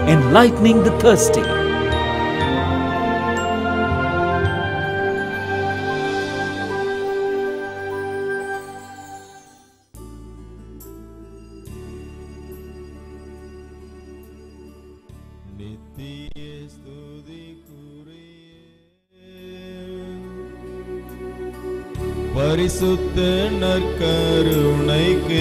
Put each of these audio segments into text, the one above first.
enlightening the thirsty. நித்திய ஸ்துதிக்குரிய பரிசுத்த நற்கருணைக்கு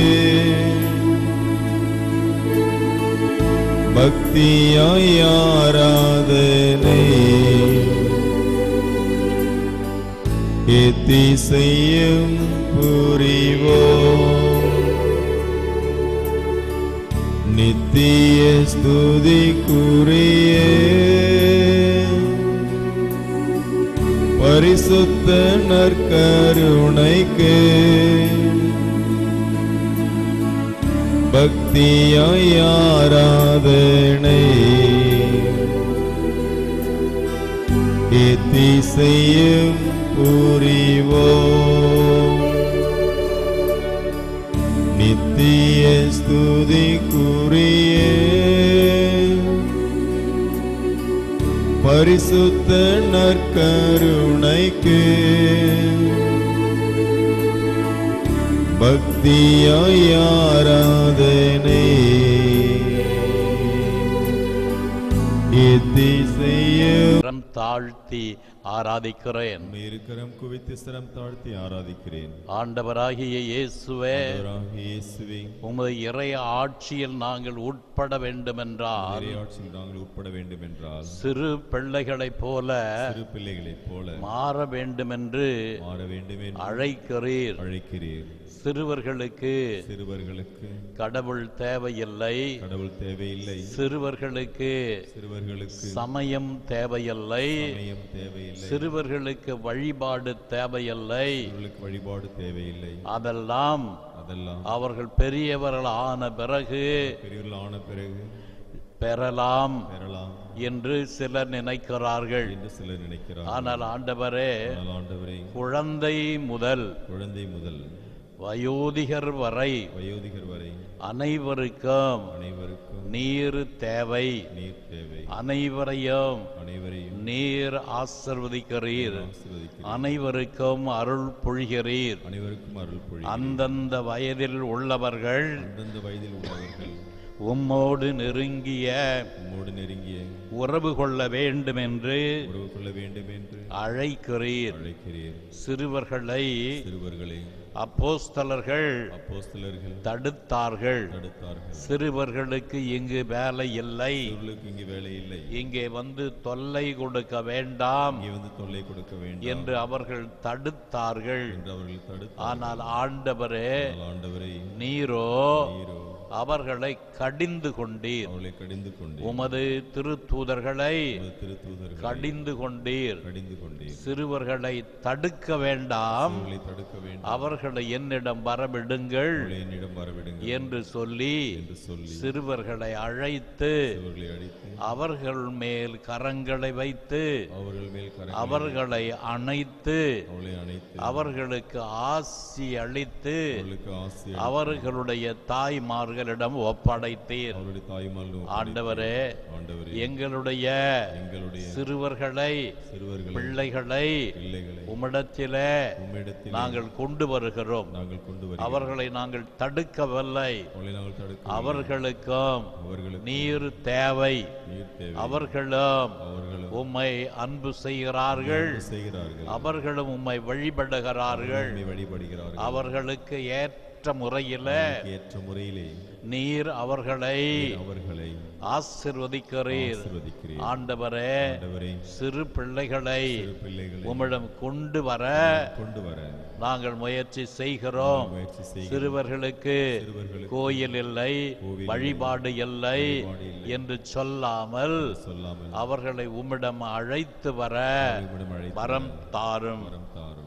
பக்தியாய் ஆராதனை எத்திசையும் புரிவோம் நித்திய ஸ்துதிக்குரிய பரிசுத்த நற்கருணைக்கு பக்தியாய் ஆராதனை எத்திசையும் புரிவோம் நித்திய ஸ்துதிக்குரிய பரிசுத்த நற்கருணைக்கு பக்தியாய் ஆராதனை எத்திசையும் கரம் தாழ்த்தி ஆராதிக்கிறேன் இருக்கரம் குவித்து சிரம் தாழ்த்தி ஆராதிக்கிறேன் ஆண்டவராகிய இயேசுவே ஆண்டவராகிய இயேசுவே உமது இறை ஆட்சியில் நாங்கள் உட்பட வேண்டுமென்றால் இறையாட்சியில் நாங்கள் உட்பட வேண்டும் என்றால் சிறு பிள்ளைகளைப் போல சிறு பிள்ளைகளைப் போல மாற வேண்டுமென்று மாற வேண்டும் என்று அழைக்கிறீர் அழைக்கிறீர் சிறுவர்களுக்கு சிறுவர்களுக்கு கடவுள் தேவையில்லை கடவுள் தேவையில்லை சிறுவர்களுக்கு சிறுவர்களுக்கு சமயம் தேவையில்லை சமயம் தேவையில்லை சிறுவர்களுக்கு வழிபாடு தேவையில்லை சிறுவர்களுக்கு வழிபாடு தேவையில்லை அதெல்லாம் அதெல்லாம் அவர்கள் பெரியவர்கள் ஆன பிறகு பெரியவர்கள் ஆன பிறகு பெறலாம் பெறலாம் என்று சிலர் நினைக்கிறார்கள் என்று சிலர் நினைக்கிறார் ஆனால் ஆண்டவரே ஆனால் ஆண்டவரே குழந்தை முதல் குழந்தை முதல் வயோதிகர் வரை வயோதிகர் வரை அனைவருக்கும் அனைவருக்கும் நீர் தேவை நீர் தேவை அனைவரையும் அனைவரையும் நீர் ஆசிர்வதிக்கிறீர் ஆசீர்வதிக்கிறீர். அனைவருக்கும் அருள் பொழிகிறீர் அனைவருக்கும் அருள் பொழி அந்தந்த வயதில் உள்ளவர்கள் அந்தந்த வயதில் உள்ளவர்கள் உம்மோடு நெருங்கிய உம்மோடு நெருங்கிய உறவு கொள்ள வேண்டும் என்று உறவு கொள்ள வேண்டும் என்று அழைக்கிறீர் அழைக்கிறீர் சிறுவர்களை சிறுவர்களை அப்போஸ்தலர்கள் அப்போஸ்தலர்கள் தடுத்தார்கள் தடுத்தார்கள் சிறுவர்களுக்கு இங்கு வேலை இல்லை சிறுவர்களுக்கு இங்கு வேலை இல்லை இங்கே வந்து தொல்லை கொடுக்க வேண்டாம் இங்கே வந்து தொல்லை கொடுக்க வேண்டும் என்று அவர்கள் தடுத்தார்கள் என்று அவர்கள் தடுத்து ஆனால் ஆண்டவரே ஆண்டவரை நீரோ நீரோ அவர்களை கடிந்து கொண்டீர் அவளை கடிந்து கொண்டு உமது திருத்தூதர்களை திருத்தூதர்கள் கடிந்து கொண்டீர் கடிந்து கொண்டே சிறுவர்களை தடுக்க வேண்டாம் அவளை தடுக்க வேண்டும் அவர்களை என்னிடம் வரவிடுங்கள் அவளை என்னிடம் வரவிடுங்கள் என்று சொல்லி என்று சொல்லி சிறுவர்களை அழைத்து அவர்களை அடித்து அவர்கள் மேல் கரங்களை வைத்து அவர்கள் மேல் கரை அவர்களை அணைத்து அவளை அணைத்து அவர்களுக்கு ஆசி அளித்து அவர்களுக்கு ஆசி அவர்களுடைய தாய்மார்களிடம் ஒப்படைத்தீர் அவருடைய தாய்மார்கள் ஆண்டவரே ஆண்டவரே எங்களுடைய எங்களுடைய சிறுவர்களை சிறுவர்களை பிள்ளைகளை பிள்ளைகளை உம்மிடத்திலே உம்மிடத்தில் நாங்கள் கொண்டு வருகிறோம் நாங்கள் கொண்டு வர அவர்களை நாங்கள் தடுக்கவில்லை அவளை நாங்கள் தடுக்க அவர்களுக்கும் அவர்களுக்கு நீர் தேவை நீர் தேவை அவர்களும் அவர்களும் உம்மை அன்பு செய்கிறார்கள் செய்கிறார்கள் அவர்களும் உம்மை வழிபடுகிறார்கள் உம்மை வழிபடுகிறார்கள் அவர்களுக்கு ஏற்ற முறையில ஏற்ற முறையிலே நீர் அவர்களை அவர்களை ஆசிர்வதிக்கிறீர் ஆசீர்வதிக்கிறீர் ஆண்டவரே ஆண்டவரே சிறு பிள்ளைகளை சிறு பிள்ளைகளை உம்மிடம் கொண்டு வர கொண்டு வர நாங்கள் முயற்சி செய்கிறோம் முயற்சி செய்கிறோம். சிறுவர்களுக்கு சிறுவர்களுக்கு கோயில் இல்லை கோவில் வழிபாடு இல்லை வழிபாடு இல்லை என்று சொல்லாமல் சொல்லாமல் அவர்களை உம்மிடம் அழைத்து வர உம்மிடம் அழைத்து வரம் தாரும் வரம் தாரும்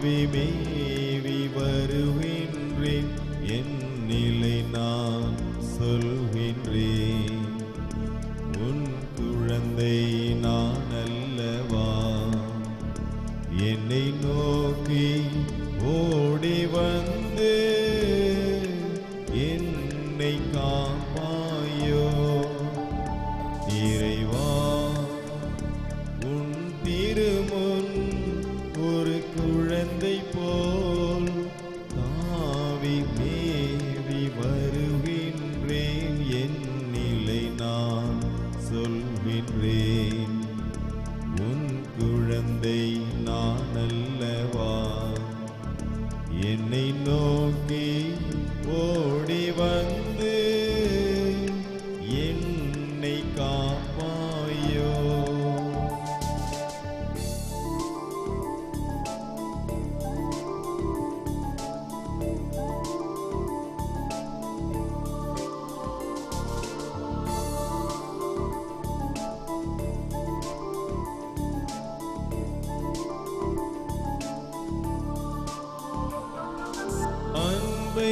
தாவி மேவி வருகின்றேன் என் நிலை நான் சொல்கின்றேன் உன் குழந்தை நான் அல்லவா என்னை நோக்கி ஓடி வந்து என்னை காப்பாயோ இறைவா உன் திருமுன் ஒரு குழந்தை போல் தாவி மேவி வருகின்றேன் என் நிலை நான் சொல்கின்றேன் உன் குழந்தை நான் அல்லவா என்னை நோக்கி ஓடி வந்து என்னை காப்பாயோ அன்பை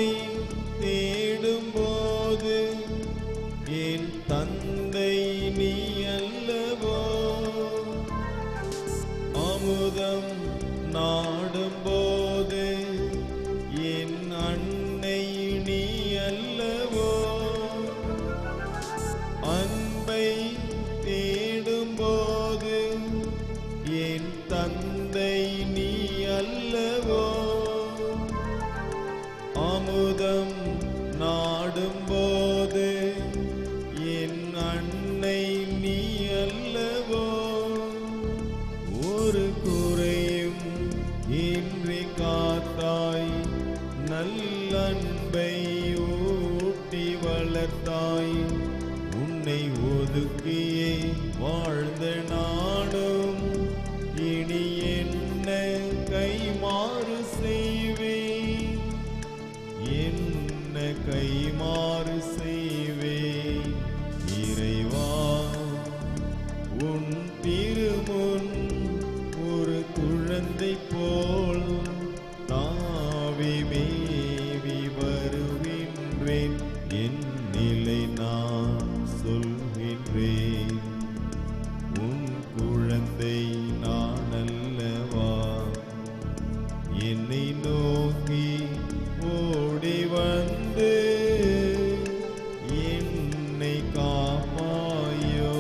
தேடும்போது என் தந்தை நீ அல்லவோ அமுதம் நாடும்போது என் அன்னை நீ அல்லவோ அன்பை தேடும்போது என் தந்தை நீ அல்லவோ அமுதம் நாடும்போது என் அன்னை நீ அல்லவோ ஒரு குறையும் இன்றி காத்தாய் நல்லன்பை ஊட்டி வளர்த்தாய் உன்னை ஒதுக்கியே வாழ்ந்த நானும் இனி என்ன கைமாறு செய்வேன் என்ன கைமாறு செய்வேன் இறைவா உன் திருமுன் ஒரு குழந்தை போல் தாவி மேவி வருகின்றேன் என் நிலை நான் சொல்கின்றேன் உன் குழந்தை நான் அல்லவா என்னை நோக்கி ஓடி வந்து என்னை காப்பாயோ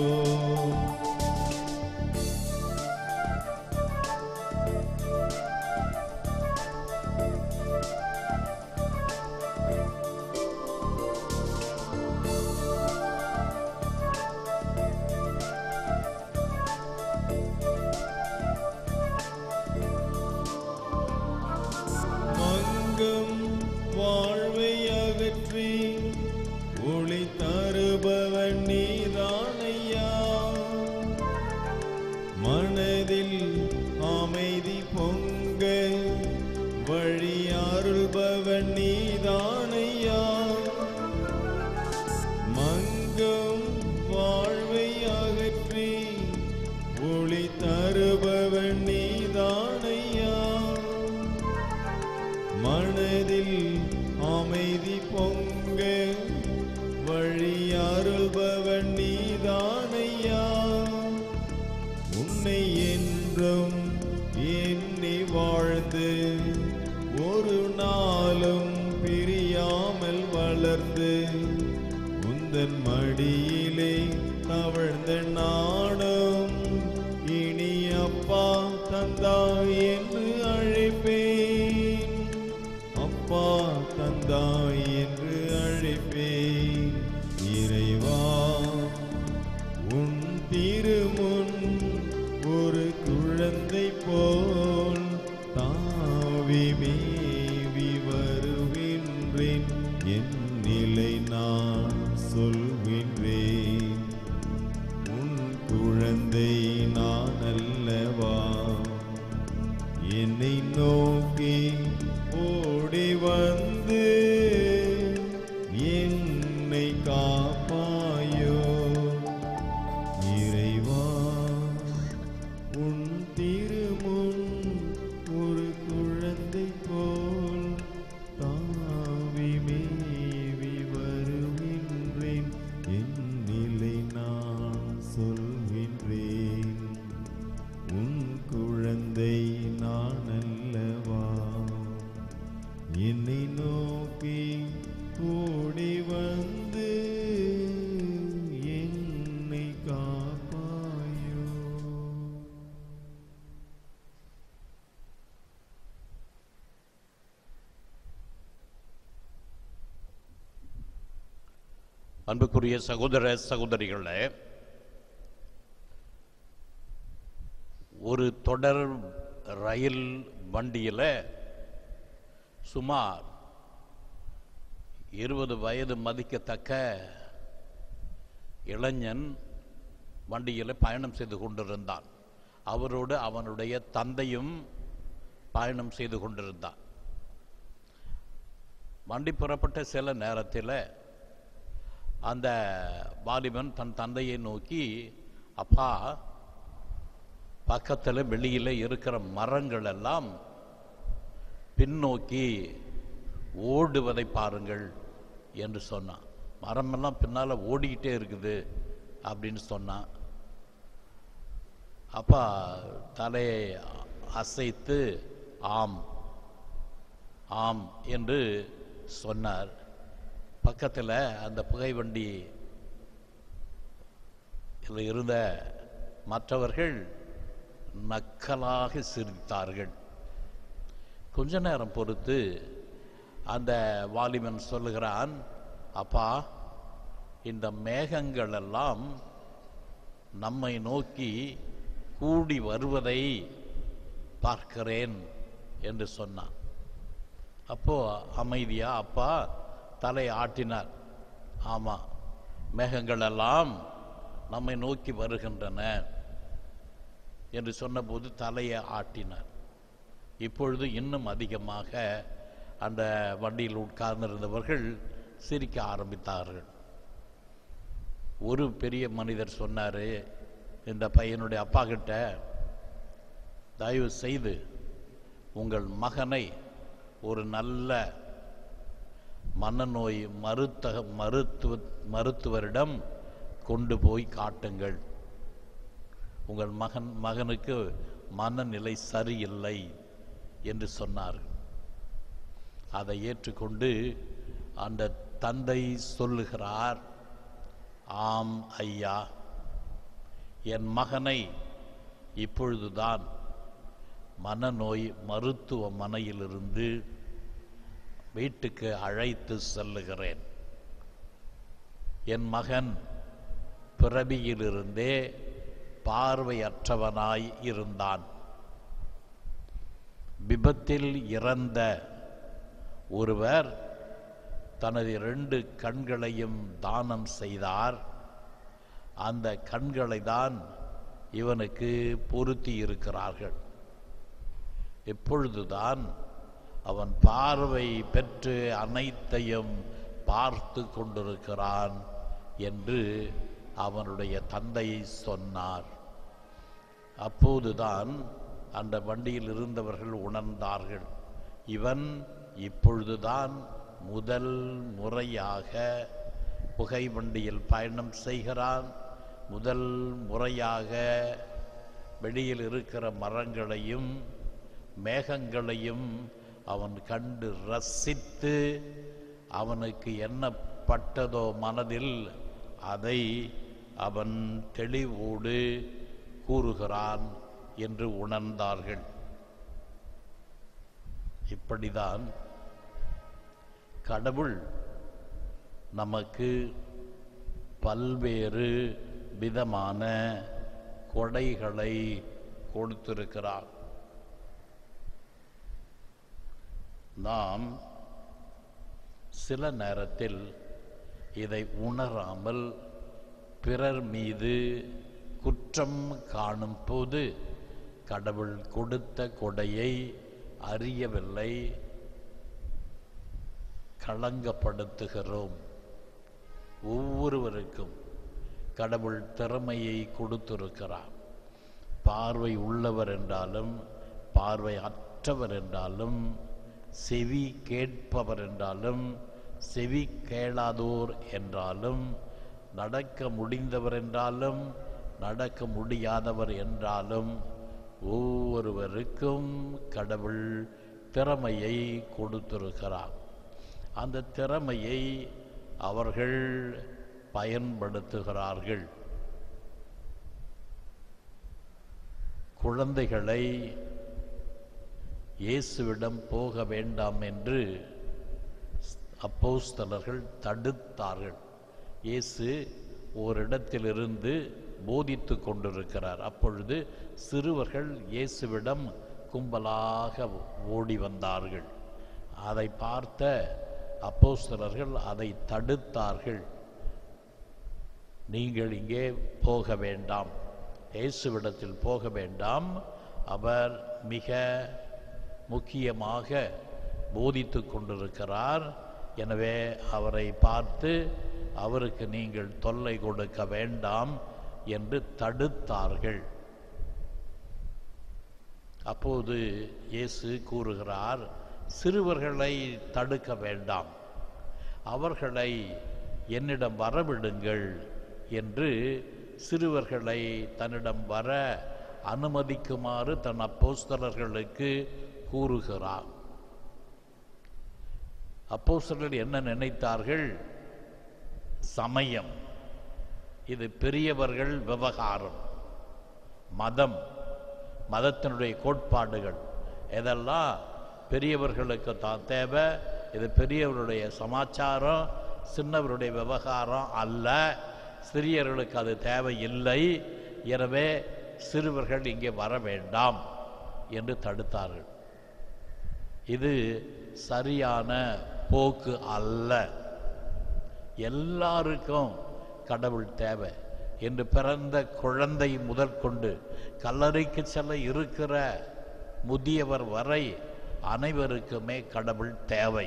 மங்கும் வாழ்வை அகற்றி ஒளி தருபவன் நீதானையா மனதில் அமைதி பொங்க வழி அருள்பவன் நீதானையா மங்கும் வாழ்வை அகற்றி ஒளி தருபவன் நீதானையா மனதில் அமைதி பொங்க வழி அருள்பவன் நீதானையா உன்னை என்றும் எண்ணி வாழ்ந்து ஒரு நாளும் பிரியாமல் வளர்ந்து உந்தன் மடியிலே தவழ்ந்த நானும் இனி அப்பா தந்தாய் என்று அழைப்பேன் அப்பா தந்தாய் என்று அழைப்பேன் இறைவா உன் திருமுன் ஒரு குழந்தை போல் தாவி மேவி வருகின்றேன் என் நிலை நான் சொல்கின்றேன் உன் குழந்தை நான் அல்லவா என்னை நோக்கி ஓடி வந்து என்னை காப்பாயோ இறைவா உன் திருமுன் ஒரு குழந்தை என்னை நோக்கி ஓடி வந்து என்னை காப்பாயோ அன்புக்குரிய சகோதர சகோதரிகளே ஒரு தொடர் ரயில் வண்டியில் சுமார் இருபது வயது மதிக்கத்தக்க இளைஞன் வண்டியில் பயணம் செய்து கொண்டிருந்தான் அவரோடு அவனுடைய தந்தையும் பயணம் செய்து கொண்டிருந்தான் வண்டி புறப்பட்ட சில நேரத்தில் அந்த வாலிபன் தன் தந்தையை நோக்கி அப்பா பக்கத்தில் வெளியில் இருக்கிற மரங்கள் எல்லாம் பின்னோக்கி ஓடுவதை பாருங்கள் என்று சொன்னான் மரமெல்லாம் பின்னால் ஓடிக்கிட்டே இருக்குது அப்படின்னு சொன்னான் அப்பா தலையை அசைத்து ஆம் ஆம் என்று சொன்னார் பக்கத்தில் அந்த புகை வண்டி இதில் இருந்த மற்றவர்கள் நக்கலாக சிரித்தார்கள் கொஞ்ச நேரம் பொறுத்து அந்த வாலிபன் சொல்லுகிறான் அப்பா இந்த மேகங்கள் எல்லாம் நம்மை நோக்கி கூடி வருவதை பார்க்கிறேன் என்று சொன்னான் அப்போ அமைதியா அப்பா தலை ஆட்டினார் ஆமா மேகங்கள் எல்லாம் நம்மை நோக்கி வருகின்றன என்று சொன்னபோது தலையை ஆட்டினார் இப்பொழுது இன்னும் அதிகமாக அந்த வண்டியில் உட்கார்ந்திருந்தவர்கள் சிரிக்க ஆரம்பித்தார்கள் ஒரு பெரிய மனிதர் சொன்னார் இந்த பையனுடைய அப்பா கிட்ட தயவு செய்து உங்கள் மகனை ஒரு நல்ல மனநோய் மருத்தக மருத்துவ மருத்துவரிடம் கொண்டு போய் காட்டுங்கள் உங்கள் மகன் மகனுக்கு மனநிலை சரியில்லை என்று சொன்னார் அதை ஏற்றுக்கொண்டு அந்த தந்தை சொல்லுகிறார் ஆம் ஐயா என் மகனை இப்பொழுதுதான் மனநோய் மருத்துவமனையிலிருந்து வீட்டுக்கு அழைத்து செல்லுகிறேன் என் மகன் பிறவியிலிருந்தே பார்வையற்றவனாய் இருந்தான் விபத்தில் இறந்த ஒருவர் தனது இரண்டு கண்களையும் தானம் செய்தார் அந்த கண்களை தான் இவனுக்கு பொருத்தி இருக்கிறார்கள் இப்பொழுதுதான் அவன் பார்வை பெற்று அனைத்தையும் பார்த்து கொண்டிருக்கிறான் என்று அவனுடைய தந்தை சொன்னார் அப்போதுதான் அந்த வண்டியில் இருந்தவர்கள் உணர்ந்தார்கள் இவன் இப்பொழுதுதான் முதல் முறையாக புகை வண்டியில் பயணம் செய்கிறான் முதல் முறையாக வெளியில் இருக்கிற மரங்களையும் மேகங்களையும் அவன் கண்டு ரசித்து அவனுக்கு என்ன பட்டதோ மனதில் அதை அவன் தெளிவோடு கூறுகிறான் என்று உணர்ந்தார்கள் இப்படிதான் கடவுள் நமக்கு பல்வேறு விதமான கொடைகளை கொடுத்திருக்கிறார் நாம் சில நேரத்தில் இதை உணராமல் பிறர் மீது குற்றம் காணும் போது கடவுள் கொடுத்த கொடையை அறியவில்லை களங்கப்படுத்துகிறோம் ஒவ்வொருவருக்கும் கடவுள் திறமையை கொடுத்திருக்கிறார் பார்வை உள்ளவர் என்றாலும் பார்வை அற்றவர் என்றாலும் செவி கேட்பவர் என்றாலும் செவி கேளாதோர் என்றாலும் நடக்க முடிந்தவர் என்றாலும் நடக்க முடியாதவர் என்றாலும் ஒவ்வொருவருக்கும் கடவுள் திறமையை கொடுத்திருக்கிறார் அந்த திறமையை அவர்கள் பயன்படுத்துகிறார்கள் குழந்தைகளை இயேசுவிடம் போக வேண்டாம் என்று அப்போஸ்தலர்கள் தடுத்தார்கள் இயேசு ஓரிடத்திலிருந்து போதித்து கொண்டிருக்கிறார் அப்பொழுது சிறுவர்கள் இயேசுவிடம் கும்பலாக ஓடி வந்தார்கள் அதை பார்த்த அப்போஸ்தலர்கள் அதை தடுத்தார்கள் நீங்கள் இங்கே போக வேண்டாம் இயேசுவிடத்தில் போக வேண்டாம் அவர் மிக முக்கியமாக போதித்து கொண்டிருக்கிறார் எனவே அவரை பார்த்து அவருக்கு நீங்கள் தொல்லை கொடுக்க வேண்டாம் என்று தடுத்தார்கள் அப்போது இயேசு கூறுகிறார் சிறுவர்களை தடுக்க வேண்டாம் அவர்களை என்னிடம் வரவிடுங்கள் என்று சிறுவர்களை தன்னிடம் வர அனுமதிக்குமாறு தன் அப்போஸ்தலர்களுக்கு கூறுகிறார் அப்போஸ்தலர்கள் என்ன நினைத்தார்கள் சமயம் இது பெரியவர்கள் விவகாரம் மதம் மதத்தினுடைய கோட்பாடுகள் இதெல்லாம் பெரியவர்களுக்கு தான் தேவை இது பெரியவருடைய சமாச்சாரம் சின்னவருடைய விவகாரம் அல்ல சிறியவர்களுக்கு அது தேவையில்லை எனவே சிறுவர்கள் இங்கே வர வேண்டாம் என்று தடுத்தார்கள் இது சரியான போக்கு அல்ல எல்லாருக்கும் கடவுள் தேவை என்று பிறந்த குழந்தை முதற்கொண்டு கல்லறைக்கு செல்ல இருக்கிற முதியவர் வரை அனைவருக்குமே கடவுள் தேவை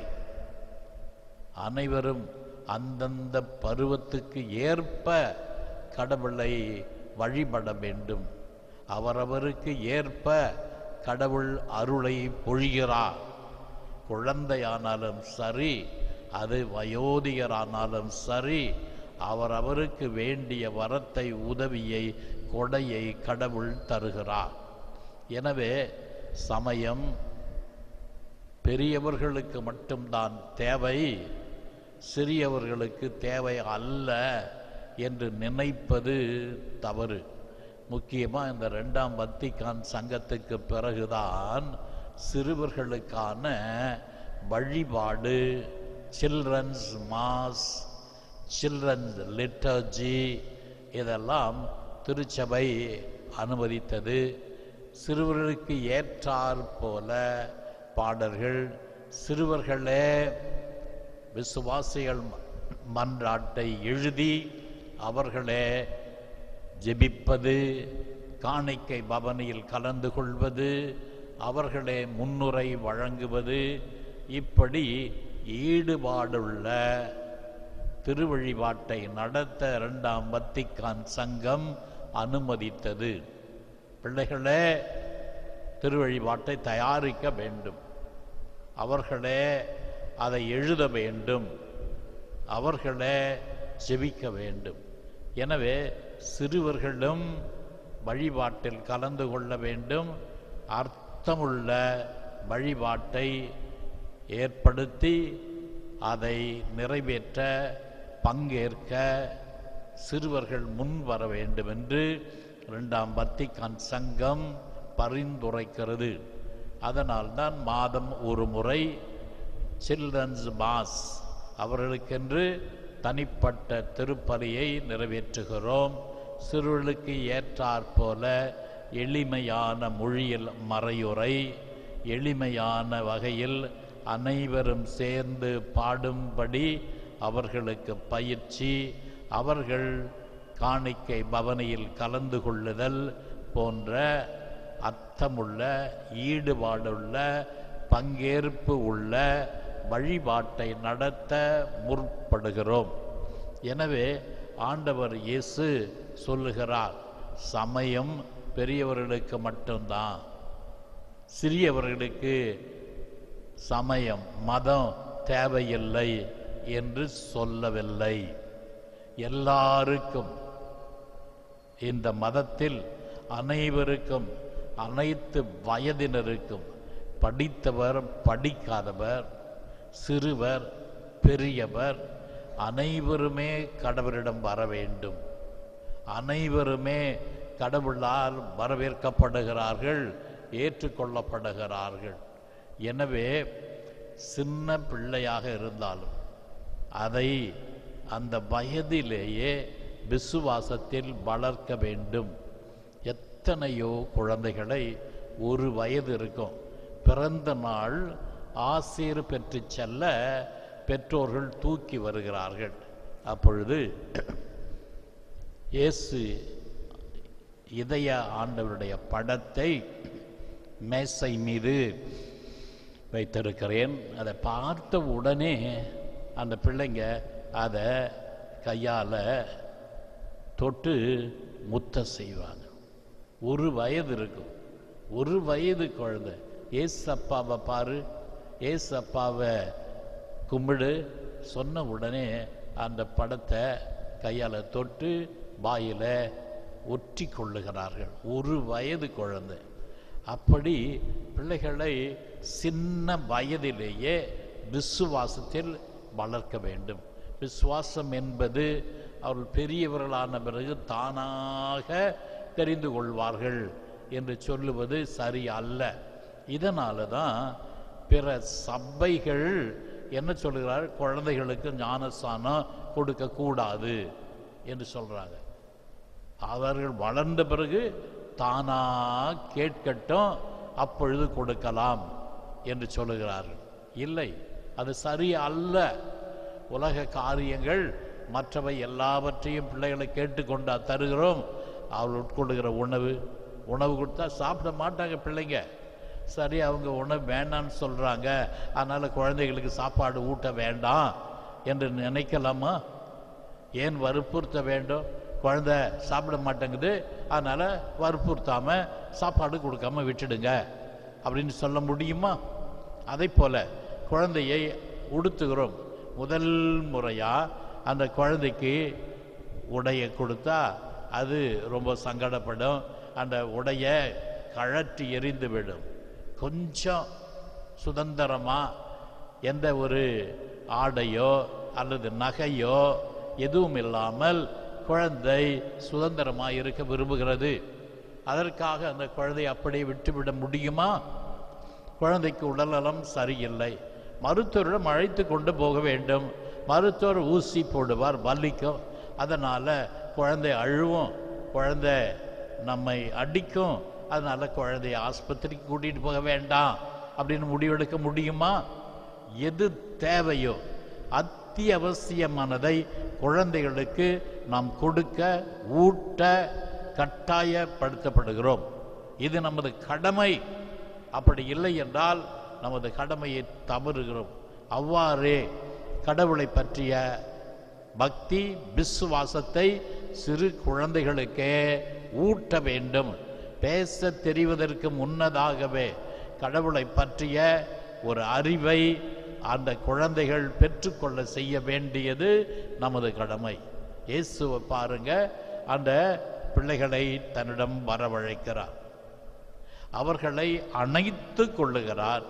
அனைவரும் அந்தந்த பருவத்துக்கு ஏற்ப கடவுளை வழிபட வேண்டும் அவரவருக்கு ஏற்ப கடவுள் அருளை பொழிகிறார் குழந்தையானாலும் சரி அது வயோதிகரானாலும் சரி அவரவருக்கு வேண்டிய வரத்தை உதவியை கொடையை கடவுள் தருகிறார் எனவே சமயம் பெரியவர்களுக்கு மட்டும்தான் தேவை சிறியவர்களுக்கு தேவை அல்ல என்று நினைப்பது தவறு முக்கியமாக இந்த ரெண்டாம் வத்திக்கான் சங்கத்துக்கு பிறகுதான் சிறுவர்களுக்கான வழிபாடு சில்ட்ரன்ஸ் மாஸ் சில்ட்ரன்ஸ் லிட்டர்ஜி இதெல்லாம் திருச்சபை அனுமதித்தது சிறுவர்களுக்கு ஏற்றாற் போல பாடல்கள் சிறுவர்களே விசுவாசிகள் மன்றாட்டை எழுதி அவர்களே ஜெபிப்பது காணிக்கை பவனியில் கலந்து கொள்வது அவர்களே முன்னுரை வழங்குவது இப்படி ஈடுபாடுள்ள திருவழிபாட்டை நடத்த இரண்டாம் வத்திக்கான் சங்கம் அனுமதித்தது பிள்ளைகளே திருவழிபாட்டை தயாரிக்க வேண்டும் அவர்களே அதை எழுத வேண்டும் அவர்களே ஜெபிக்க வேண்டும் எனவே சிறுவர்களும் வழிபாட்டில் கலந்து கொள்ள வேண்டும் அர்த்தமுள்ள வழிபாட்டை ஏற்படுத்தி அதை நிறைவேற்ற பங்கேற்க சிறுவர்கள் முன் வர வேண்டும் என்று இரண்டாம் வத்திக்கான் சங்கம் பரிந்துரைக்கிறது அதனால்தான் மாதம் ஒரு முறை சில்ட்ரன்ஸ் மாஸ் அவர்களுக்கென்று தனிப்பட்ட திருப்பலியை நிறைவேற்றுகிறோம் சிறுவர்களுக்கு ஏற்றாற்போல எளிமையான மொழியில் மறையுறை எளிமையான வகையில் அனைவரும் சேர்ந்து பாடும்படி அவர்களுக்கு பயிற்சி அவர்கள் காணிக்கை பவனியில் கலந்து கொள்ளுதல் போன்ற அர்த்தமுள்ள ஈடுபாடுள்ள பங்கேற்பு உள்ள வழிபாட்டை நடத்த முற்படுகிறோம் எனவே ஆண்டவர் இயேசு சொல்லுகிறார் சமயம் பெரியவர்களுக்கு மட்டும்தான் சிறியவர்களுக்கு சமயம் மதம் தேவையில்லை என்று சொல்லவில்லை எல்லாருக்கும் இந்த மதத்தில் அனைவருக்கும் அனைத்து வயதினருக்கும் படித்தவர் படிக்காதவர் சிறுவர் பெரியவர் அனைவருமே கடவுளிடம் வர வேண்டும் அனைவருமே கடவுளால் வரவேற்கப்படுகிறார்கள் ஏற்றுக்கொள்ளப்படுகிறார்கள் எனவே சின்ன பிள்ளையாக இருந்தாலும் அதை அந்த வயதிலேயே விசுவாசத்தில் வளர்க்க வேண்டும் எத்தனையோ குழந்தைகளை ஒரு வயது இருக்கும் பிறந்த நாள் ஆசீர் பெற்று செல்ல பெற்றோர்கள் தூக்கி வருகிறார்கள் அப்பொழுது இயேசு இதய ஆண்டவருடைய படத்தை மேசை மீது வைத்திருக்கிறேன் அதை பார்த்த உடனே அந்த பிள்ளைங்க அதை கையால் தொட்டு முத்த செய்வாங்க ஒரு வயது இருக்கும் ஒரு வயது குழந்தை ஏசு அப்பாவை பாரு ஏசு அப்பாவை கும்பிடு சொன்ன உடனே அந்த படத்தை கையால் தொட்டு வாயில் ஒற்றி கொள்ளுகிறார்கள் ஒரு வயது குழந்தை அப்படி பிள்ளைகளை சின்ன வயதிலேயே விசுவாசத்தில் வளர்க்க வேண்டும் விசுவாசம் என்பது அவர்கள் பெரியவர்களான பிறகு தானாக தெரிந்து கொள்வார்கள் என்று சொல்லுவது சரி அல்ல இதனால தான் பிற சபைகள் என்ன சொல்லுகிறார் குழந்தைகளுக்கு ஞானஸ்தானம் கொடுக்கக்கூடாது என்று சொல்றாங்க அவர்கள் வளர்ந்த பிறகு தானா கேட்கட்டும் அப்பொழுது கொடுக்கலாம் என்று சொல்லுகிறார்கள் இல்லை அது சரி அல்ல உலக காரியங்கள் மற்றவை எல்லாவற்றையும் பிள்ளைகளை கேட்டுக்கொண்டா தருகிறோம் அவர்கள் உட்கொள்ளுகிற உணவு உணவு கொடுத்தா சாப்பிட மாட்டாங்க பிள்ளைங்க சரி அவங்க உணவு வேண்டாம்னு சொல்கிறாங்க அதனால் குழந்தைகளுக்கு சாப்பாடு ஊட்ட வேண்டாம் என்று நினைக்கலாமா ஏன் வற்புறுத்த வேண்டும் குழந்தை சாப்பிட மாட்டேங்குது அதனால் வற்புறுத்தாமல் சாப்பாடு கொடுக்காம விட்டுடுங்க அப்படின்னு சொல்ல முடியுமா அதை போல குழந்தையை உடுத்துகிறோம் முதல் முறையாக அந்த குழந்தைக்கு உடையை கொடுத்தா அது ரொம்ப சங்கடப்படும் அந்த உடையை கழற்றி எறிந்து விடும் கொஞ்சம் சுதந்திரமாக எந்த ஒரு ஆடையோ அல்லது நகையோ எதுவும் இல்லாமல் குழந்தை சுதந்திரமாக இருக்க விரும்புகிறது அதற்காக அந்த குழந்தையை அப்படியே விட்டுவிட முடியுமா குழந்தைக்கு உடல்நலம் சரியில்லை மருத்துவரிடம் அழைத்து கொண்டு போக வேண்டும் மருத்துவர் ஊசி போடுவார் வலிக்கும் அதனால் குழந்தை அழுவும் குழந்தை நம்மை அடிக்கும் அதனால் குழந்தைய ஆஸ்பத்திரிக்கு கூட்டிகிட்டு போக வேண்டாம் அப்படின்னு முடிவெடுக்க முடியுமா எது தேவையோ அத்தியாவசியமானதை குழந்தைகளுக்கு நாம் கொடுக்க ஊட்ட கட்டாயப்படுத்தப்படுகிறோம் இது நமது கடமை அப்படி இல்லை என்றால் நமது கடமையை தவறுகிறோம் அவ்வாறே கடவுளை பற்றிய பக்தி விசுவாசத்தை சிறு குழந்தைகளுக்கே ஊட்ட வேண்டும் பேச தெரிவதற்கு முன்னதாகவே கடவுளை பற்றிய ஒரு அறிவை அந்த குழந்தைகள் பெற்றுக்கொள்ள செய்ய வேண்டியது நமது கடமை இயேசுவை பாருங்க அந்த பிள்ளைகளை தன்னிடம் வரவழைக்கிறார் அவர்களை அணைத்து கொள்ளுகிறார்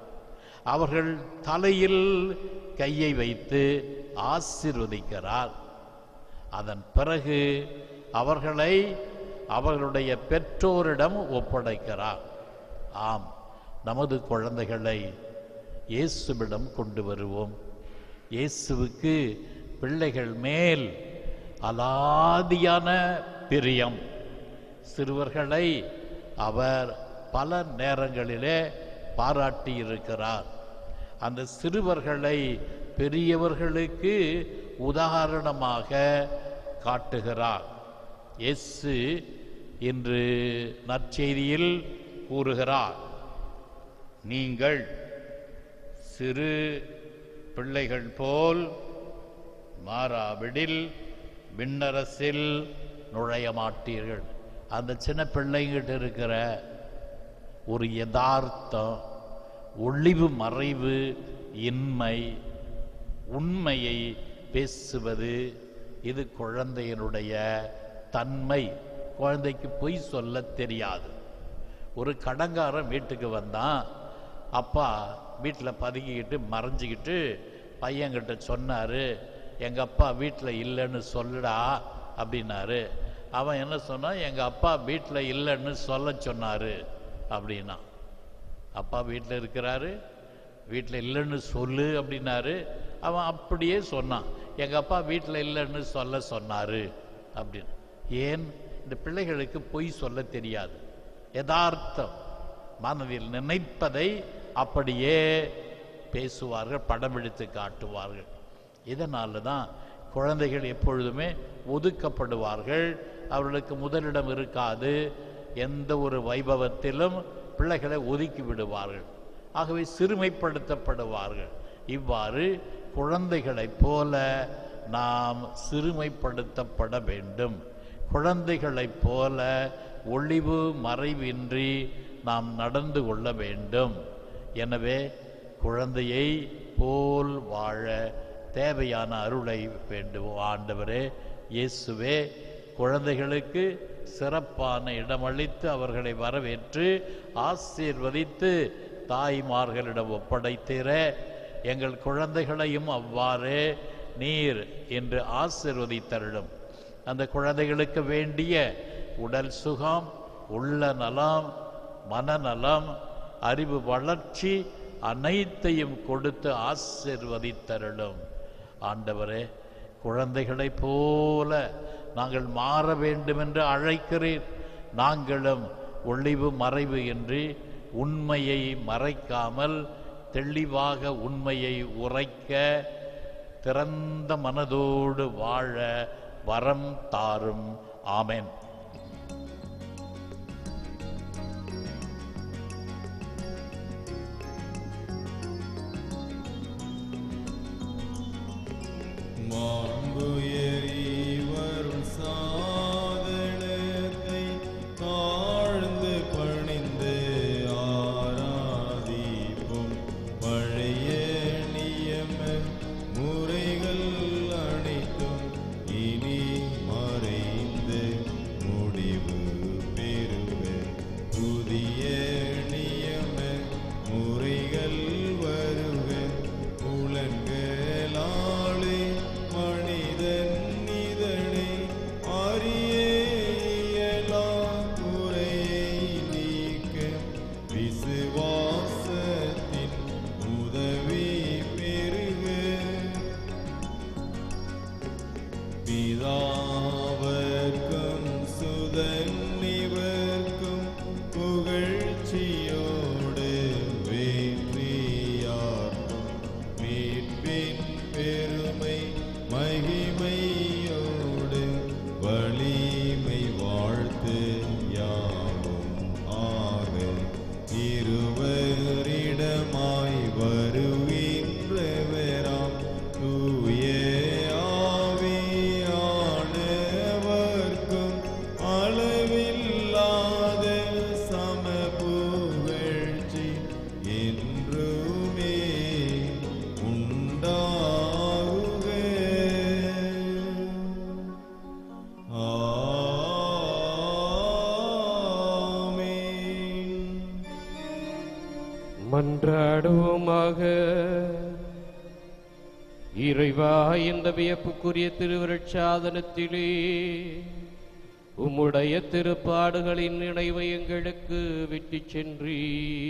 அவர்கள் தலையில் கையை வைத்து ஆசீர்வதிக்கிறார் அதன் பிறகு அவர்களை அவர்களுடைய பெற்றோரிடம் ஒப்படைக்கிறார் ஆம் நமது குழந்தைகளை இயேசுவிடம் கொண்டு வருவோம் இயேசுவுக்கு பிள்ளைகள் மேல் அலாதியான பிரியம் சிறுவர்களை அவர் பல நேரங்களிலே பாராட்டியிருக்கிறார் அந்த சிறுவர்களை பெரியவர்களுக்கு உதாரணமாக காட்டுகிறார் இயேசு இன்று நற்செய்தியில் கூறுகிறார் நீங்கள் சிறு பிள்ளைகள் போல் மாறாவிடில் விண்ணரசில் நுழைய மாட்டீர்கள் அந்த சின்ன பிள்ளைங்கிட்ட இருக்கிற ஒரு யதார்த்தம் ஒளிவு மறைவு இன்மை உண்மையை பேசுவது இது குழந்தையினுடைய தன்மை குழந்தைக்கு பொய் சொல்ல தெரியாது ஒரு கடங்காரன் வீட்டுக்கு வந்தான் அப்பா வீட்டில் பதுக்கிக்கிட்டு மறைஞ்சிக்கிட்டு பையன்கிட்ட சொன்னார் எங்கள் அப்பா வீட்டில் இல்லைன்னு சொல்லுடா அப்படின்னாரு அவன் என்ன சொன்னான் எங்கள் அப்பா வீட்டில் இல்லைன்னு சொல்ல சொன்னார் அப்படின்னா அப்பா வீட்டில் இருக்கிறாரு வீட்டில் இல்லைன்னு சொல்லு அப்படின்னாரு அவன் அப்படியே சொன்னான் எங்கள் அப்பா வீட்டில் இல்லைன்னு சொல்ல சொன்னார் அப்படின்னு ஏன் இந்த பிள்ளைகளுக்கு பொய் சொல்ல தெரியாது யதார்த்தம் மனதில் நினைப்பதை அப்படியே பேசுவார்கள் படம் எடுத்து காட்டுவார்கள் இதனால தான் குழந்தைகள் எப்பொழுதுமே ஒதுக்கப்படுவார்கள் அவர்களுக்கு முதலிடம் இருக்காது எந்த ஒரு வைபவத்திலும் பிள்ளைகளை ஒதுக்கி விடுவார்கள் ஆகவே சிறுமைப்படுத்தப்படுவார்கள் இவ்வாறு குழந்தைகளைப் போல நாம் சிறுமைப்படுத்தப்பட வேண்டும் குழந்தைகளைப் போல ஒளிவு மறைவின்றி நாம் நடந்து கொள்ள வேண்டும் எனவே குழந்தையை போல் வாழ தேவையான அருளை வேண்டுவோம் ஆண்டவரே இயேசுவே குழந்தைகளுக்கு சிறப்பான இடமளித்து அவர்களை வரவேற்று ஆசீர்வதித்து தாய்மார்களிடம் ஒப்படைத்திர எங்கள் குழந்தைகளையும் அவ்வாறே நீர் என்று ஆசீர்வதித்தருளும் அந்த குழந்தைகளுக்கு வேண்டிய உடல் சுகம் உள்ள நலம் மனநலம் அறிவு வளர்ச்சி அனைத்தையும் கொடுத்து ஆசிர்வதித்தருளும் ஆண்டவரே குழந்தைகளைப் போல நாங்கள் மாற வேண்டும் என்று அழைக்கிறீர் நாங்களும் ஒளிவு மறைவு என்று உண்மையை மறைக்காமல் தெளிவாக உண்மையை உரைக்க திறந்த மனதோடு வாழ வரம் தாரும் ஆமென் மாண்புயரிவரும் சாதனத்தை தாழ்ந்து பணிந்து ஆராதிப்போம் பழைய நியம முறைகள் அனைத்தும் இனி மறைந்து முடிவு பெறுவ புதிய நியம முறைகள் வருக புலன்களாலே மனிதன் இதனை அறிய இயலா குறையை நீக்க விசுவாசத்தின் உதவி பெறுக பிதாவர்க்கும் சுதன்னிவர்க்கும் புகழ்ச்சியோடு வேற்றியார்க்கும் மீட்பின் பெருமை மகிமையோடு வலிமை வாழ்த்து யாவும் ஆக இருவரிடமாய் வருகின்றவராம் தூய ஆவியானவர்க்கும் அளவில்லாத சம புகழ்ச்சி என்றுமே உண்டாகுக ஆமென் மன்றாடுவோமாக இறைவா இந்த வியப்புக்குரிய திருவருட்சாதனத்திலே உம்முடைய திருப்பாடுகளின் நினைவை எங்களுக்கு விட்டுச் சென்றி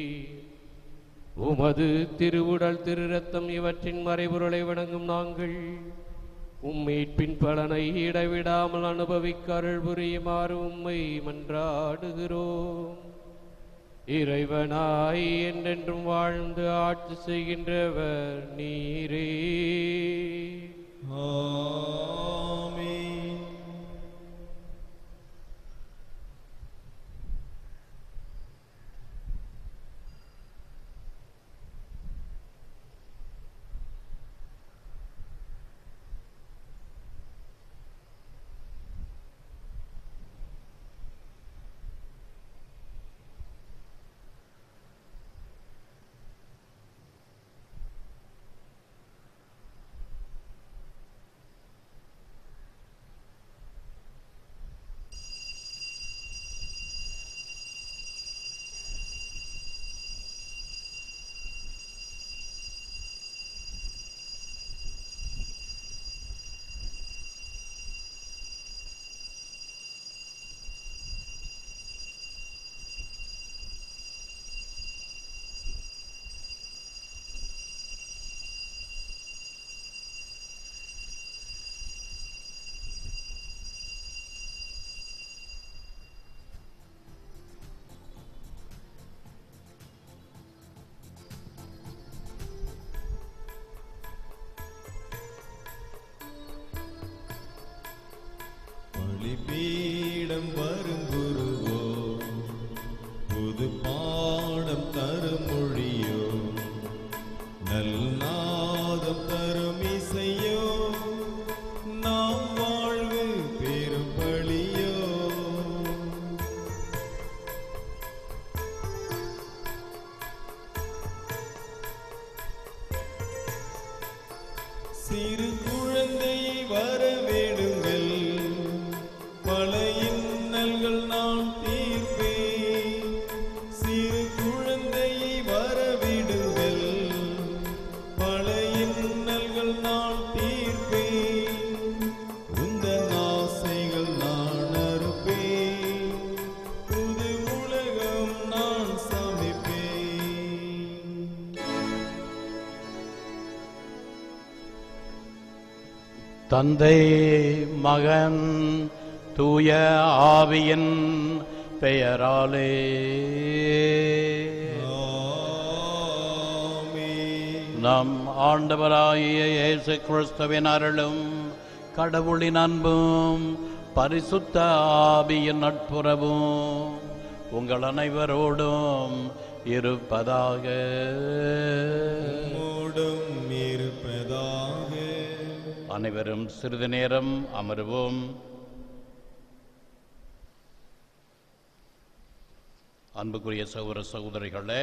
உமது திருவுடல் திரு ரத்தம் இவற்றின் மறைபொருளை வணங்கும் நாங்கள் உம்மீட்பின் பலனை இடைவிடாமல் அனுபவிக்க அருள் புரியுமாறு உம்மை மன்றாடுகிறோம் இறைவனாய் என்றென்றும் வாழ்ந்து ஆட்சி செய்கின்றவர் நீரே ஆமென் பலிபீடம் வருங்குருவோ புது பாடம் தரும் மொழியோ நல்நாதம் தரும் இசையோ நாம் வாழ்வு பெரும் பழியோ சிறு குழந்தையை வரவேடுங்கள் பல இன்னல்கள் நான் தீர்ப்பேன் சிறு குழந்தையை வரவிடுங்கள் பல இன்னல்கள் நான் தீர்ப்பேன் உந்தன் ஆசைகள் நான் அறுப்பேன் புது உலகம் நான் சமைப்பேன் தந்தை மகன் தூய ஆவியின் பெயராலே ஆமென். நம் ஆண்டவராகிய இயேசு கிறிஸ்துவின் அருளும் கடவுளின் அன்பும் பரிசுத்த ஆவியின் நட்புறவும் உங்கள் அனைவரோடும் இருப்பதாக உம்மோடும் இருப்பதாக அனைவரும் சிறிது நேரம் அமருவோம் அன்புக்குரிய சகோதர சகோதரிகளே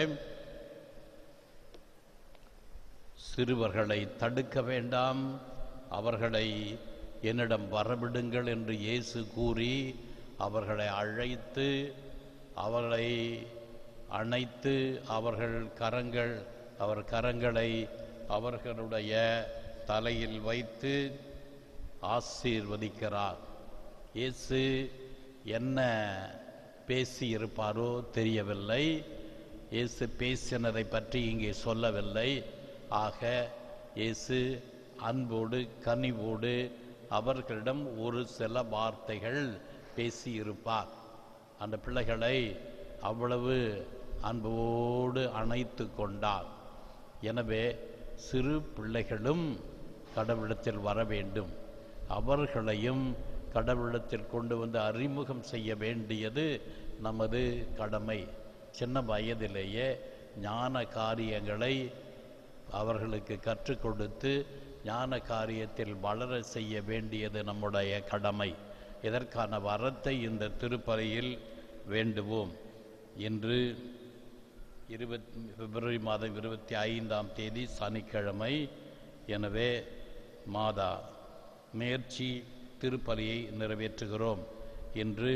சிறுவர்களை தடுக்க வேண்டாம் அவர்களை என்னிடம் வரவிடுங்கள் என்று இயேசு கூறி அவர்களை அழைத்து அவர்களை அணைத்து அவர்கள் கரங்கள் அவர் கரங்களை அவர்களுடைய தலையில் வைத்து ஆசீர்வதிக்கிறார் இயேசு என்ன பேசியிருப்பாரோ தெரியவில்லை இயேசு பேசினதை பற்றி இங்கே சொல்லவில்லை ஆக இயேசு அன்போடு கனிவோடு அவர்களிடம் ஒரு சில வார்த்தைகள் பேசியிருப்பார் அந்த பிள்ளைகளை அவ்வளவு அன்போடு அணைத்து கொண்டார் எனவே சிறு பிள்ளைகளும் கடவுளிடத்தில் வர வேண்டும் அவர்களையும் கடவுளிடத்தில் கொண்டு வந்து அறிமுகம் செய்ய வேண்டியது நமது கடமை சின்ன வயதிலேயே ஞான காரியங்களை அவர்களுக்கு கற்றுக் கொடுத்து ஞான காரியத்தில் வளர செய்ய வேண்டியது நம்முடைய கடமை இதற்கான வரத்தை இந்த திருப்பறையில் வேண்டுவோம் இன்று இருபத் பிப்ரவரி மாதம் இருபத்தி ஐந்தாம் தேதி சனிக்கிழமை எனவே மாதா முயற்சி திருப்பலியை நிறைவேற்றுகிறோம் இன்று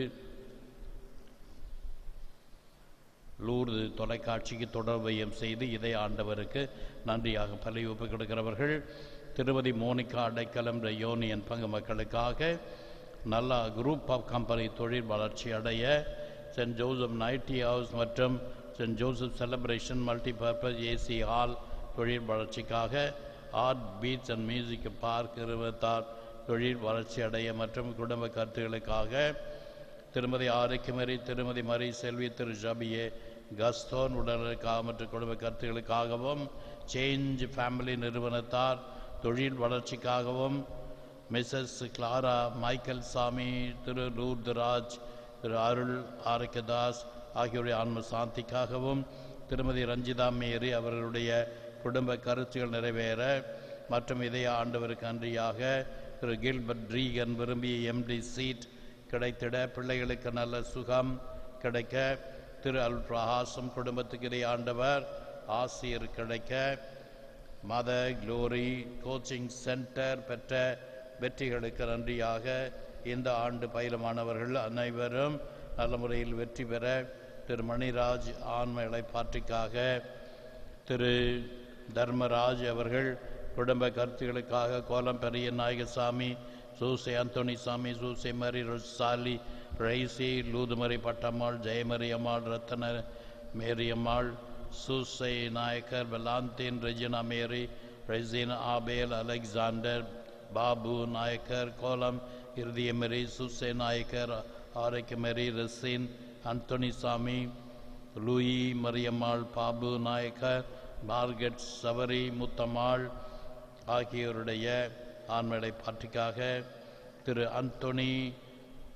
லூர்து தொலைக்காட்சிக்கு தொடர்பையும் செய்து இதை ஆண்டவருக்கு நன்றியாக பலி ஒப்பு கொடுக்கிறவர்கள் திருமதி மோனிகா அடைக்கலம் யோனியன் பங்கு மக்களுக்காக நல்ல குரூப் ஆஃப் கம்பெனி தொழில் வளர்ச்சி அடைய சென்ட் ஜோசப் நைட்டி ஹவுஸ் மற்றும் saint Joseph celebration multipurpose AC hall தொழில் வளர்ச்சிக்காக art beach and music park இருபத்தார் தொழில் வளர்ச்சி அடைய மற்றும் குடும்ப கருத்துகளுக்காக திருமதி ஆரோக்கியமரி திருமதி மரி செல்வி திரு ஜபியே கஸ்தோன் உடலுக்காக மற்றும் குடும்ப கருத்துகளுக்காகவும் சேஞ்ச் ஃபேமிலி நிறுவனத்தார் தொழில் வளர்ச்சிக்காகவும் மிஸ்ஸஸ் கிளாரா மைக்கேல் சாமி திரு லூர்தராஜ் திரு அருள் ஆரோக்கியதாஸ் ஆகியோருடைய ஆன்ம சாந்திக்காகவும் திருமதி ரஞ்சிதா மேரி அவர்களுடைய குடும்ப கருத்துகள் நிறைவேற மற்றும் இதய ஆண்டவருக்கு அன்றியாக திரு கில்பர்ட் ரீகன் விரும்பிய எம்டி சீட் கிடைத்திட பிள்ளைகளுக்கு நல்ல சுகம் கிடைக்க திரு அல் பிரகாசம் குடும்பத்துக்கு இதை ஆண்டவர் ஆசிரியர் கிடைக்க மத க்ளோரி கோச்சிங் சென்டர் பெற்ற வெற்றிகளுக்கு நன்றியாக இந்த ஆண்டு பயிலுமானவர்கள் அனைவரும் நல்ல முறையில் வெற்றி பெற திரு மணிராஜ் ஆன்ம இளைப்பாற்றிக்காக திரு தர்மராஜ் அவர்கள் குடும்ப கருத்துகளுக்காக கோலம் பெரிய நாயகசாமி சூசை அந்தோணி சாமி சூசை மரி சாலி ரைசி லூதுமரி பட்டம்மாள் ஜெயமரி அம்மாள் ரத்தன Maryammal Susai Nayakkar Valentine Regina Mary ரெசின் ஆபேல் அலெக்சாண்டர் பாபு நாயக்கர் கோலம் இருதயமரி சூசை நாயக்கர் ஆரோக்கியமரி ரெசின் Anthony Samy Louis Mariammal Babu Nayakkar Margaret Savari Muthammal ஆகியோருடைய ஆண்மலை பாட்டிக்காக திரு அந்தோணி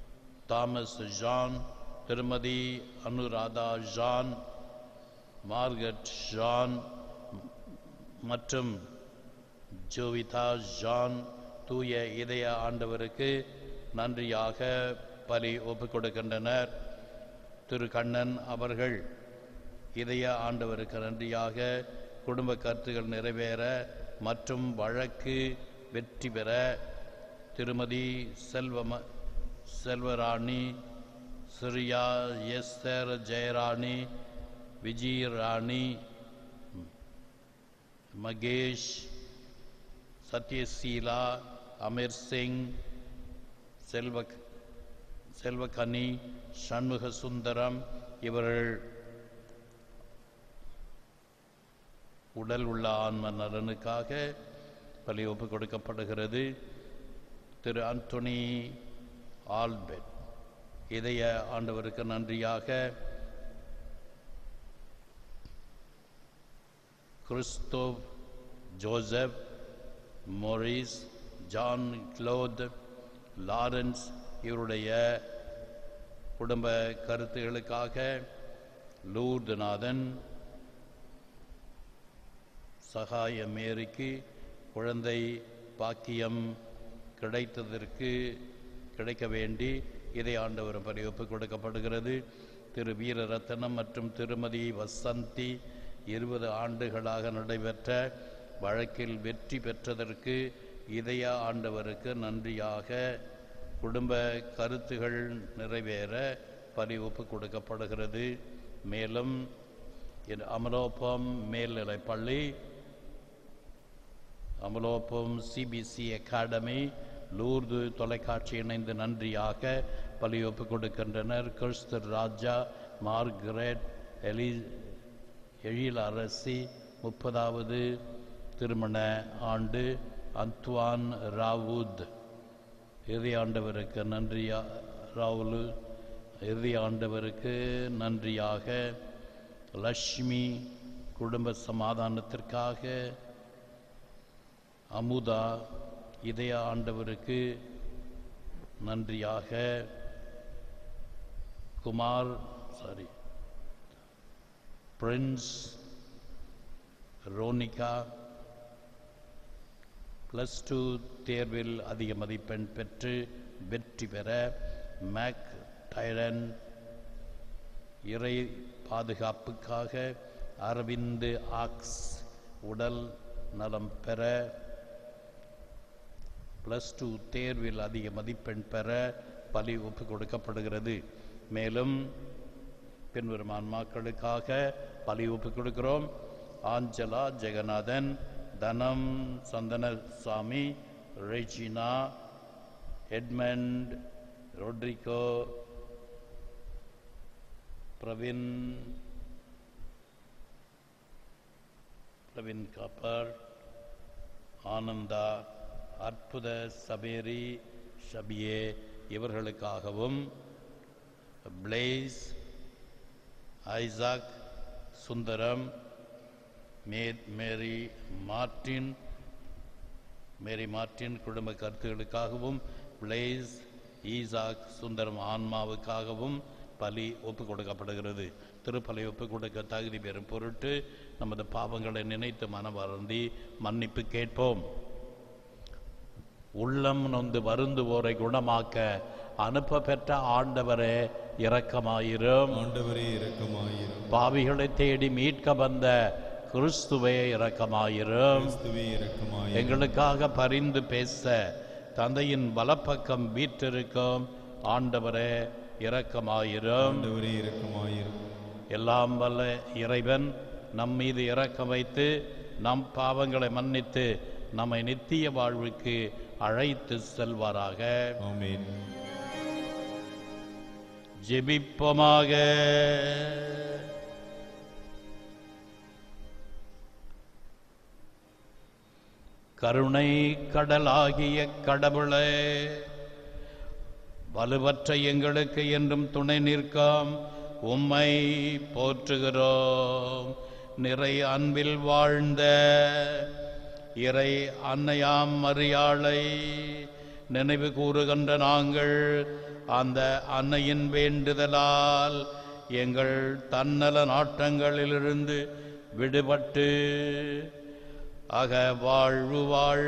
தாமஸ் ஜான் திருமதி அனுராதா ஜான் மார்கட் ஜான் மற்றும் ஜோவிதா ஜான் தூய இதய ஆண்டவருக்கு நன்றியாக பலி ஒப்புக் கொடுக்கின்றனர் திரு கண்ணன் அவர்கள் இதய ஆண்டவருக்கு நன்றியாக குடும்ப கருத்துகள் நிறைவேற மற்றும் வழக்கு வெற்றி பெற திருமதி செல்வம செல்வராணி சிரியா எஸ்தர் ஜெயராணி விஜயராணி மகேஷ் சத்யசீலா அமீர் சிங் செல்வ செல்வகனி சண்முக சுந்தரம் இவர்கள் உடல் உள்ள ஆன்ம நலனுக்காக பலி ஒப்பு கொடுக்கப்படுகிறது திரு அந்தோனி ஆல்பெட் இதய ஆண்டவருக்கு நன்றியாக கிறிஸ்தோவ் Joseph Morris John Claude Lawrence இவருடைய குடும்ப கருத்துகளுக்காக லூர்துநாதன் சகாய மேரிக்கு குழந்தை பாக்கியம் கிடைத்ததற்கு கிடைக்க வேண்டி இதை ஆண்டவரும் பலி ஒப்புக் கொடுக்கப்படுகிறது திரு வீரரத்னம் மற்றும் திருமதி வசந்தி இருபது ஆண்டுகளாக நடைபெற்ற வழக்கில் வெற்றி பெற்றதற்கு இதய ஆண்டவருக்கு நன்றியாக குடும்ப கருத்துகள் நிறைவேற பலி ஒப்புக் கொடுக்கப்படுகிறது மேலும் இது அமலோப்பம் மேல்நிலைப் பள்ளி அமலோப்பம் சிபிசி அகாடமி லூர்து தொலைக்காட்சி இணைந்து நன்றியாக பலி ஒப்புக் கொடுக்கின்றனர் கிறிஸ்தர் ராஜா மார்கரெட் எலி எழில் அரசி முப்பதாவது திருமண ஆண்டு அந்த்வான் ராவூத் இறுதி ஆண்டவருக்கு நன்றியா ராவுல் இறுதி ஆண்டவருக்கு நன்றியாக லக்ஷ்மி குடும்ப சமாதானத்திற்காக அமுதா இதய ஆண்டவருக்கு நன்றியாக குமார் சாரி பிரின்ஸ் ரோனிகா ப்ளஸ் டூ தேர்வில் அதிக மதிப்பெண் பெற்று வெற்றி பெற மேக் டைரன் இறை பாதுகாப்புக்காக அரவிந்து ஆக்ஸ் உடல் நலம் பெற ப்ளஸ் டூ தேர்வில் அதிக மதிப்பெண் பெற பலி ஒப்புக் கொடுக்கப்படுகிறது மேலும் பின்வரும் ஆன்மாக்களுக்காக பலி ஒப்புக் கொடுக்கிறோம் Angela Jaganathan Dhanam Santhanasamy Regina Edmund Rodrigo Praveen Praveen காப்பர் ஆனந்தா அற்புத சபேரி ஷபியே இவர்களுக்காகவும் பிளேஸ் ஐசாக் சுந்தரம் மே மேரி மார்டின் மேரி மார்டின் குடும்ப கருத்துகளுக்காகவும் பிளேஸ் ஈசாக் சுந்தரம் ஆன்மாவுக்காகவும் பலி ஒப்பு கொடுக்கப்படுகிறது திருப்பலி ஒப்பு கொடுக்க தகுதி பெறும் பொருட்டு நமது பாவங்களை நினைத்து மனம் வருந்தி மன்னிப்பு கேட்போம் உள்ளம் நொந்து வருந்துவோரை குணமாக்க அனுப்ப பெற்ற ஆண்டவரே இரக்கமாயிரும் ஆண்டவரே இரக்கமாயிரும் பாவிகளை தேடி மீட்க வந்த கிறிஸ்துவே இரக்கமாயிரும் கிறிஸ்துவே இரக்கமாயிரும் எங்களுக்காக பரிந்து பேச தந்தையின் வலப்பக்கம் வீற்றிருக்கும் ஆண்டவரே இரக்கமாயிரும் ஆண்டவரே இரக்கமாயிரும் எல்லாம் வல்ல இறைவன் நம் மீது இரக்கம் வைத்து நம் பாவங்களை மன்னித்து நம்மை நித்திய வாழ்வுக்கு அழைத்து செல்வாராக ஆமென் ஜெபிப்போமாக கருணை கடலாகிய கடவுளே வலுவற்ற எங்களுக்கு என்றும் துணை நிற்கும் உம்மை போற்றுகிறோம் நிறை அன்பில் வாழ்ந்த இறை அன்னையாம் மரியாளை நினைவு கூறுகின்ற நாங்கள் அந்த அன்னையின் வேண்டுதலால் எங்கள் தன்னல நாட்டங்களிலிருந்து விடுபட்டு அக வாழ்வு வாழ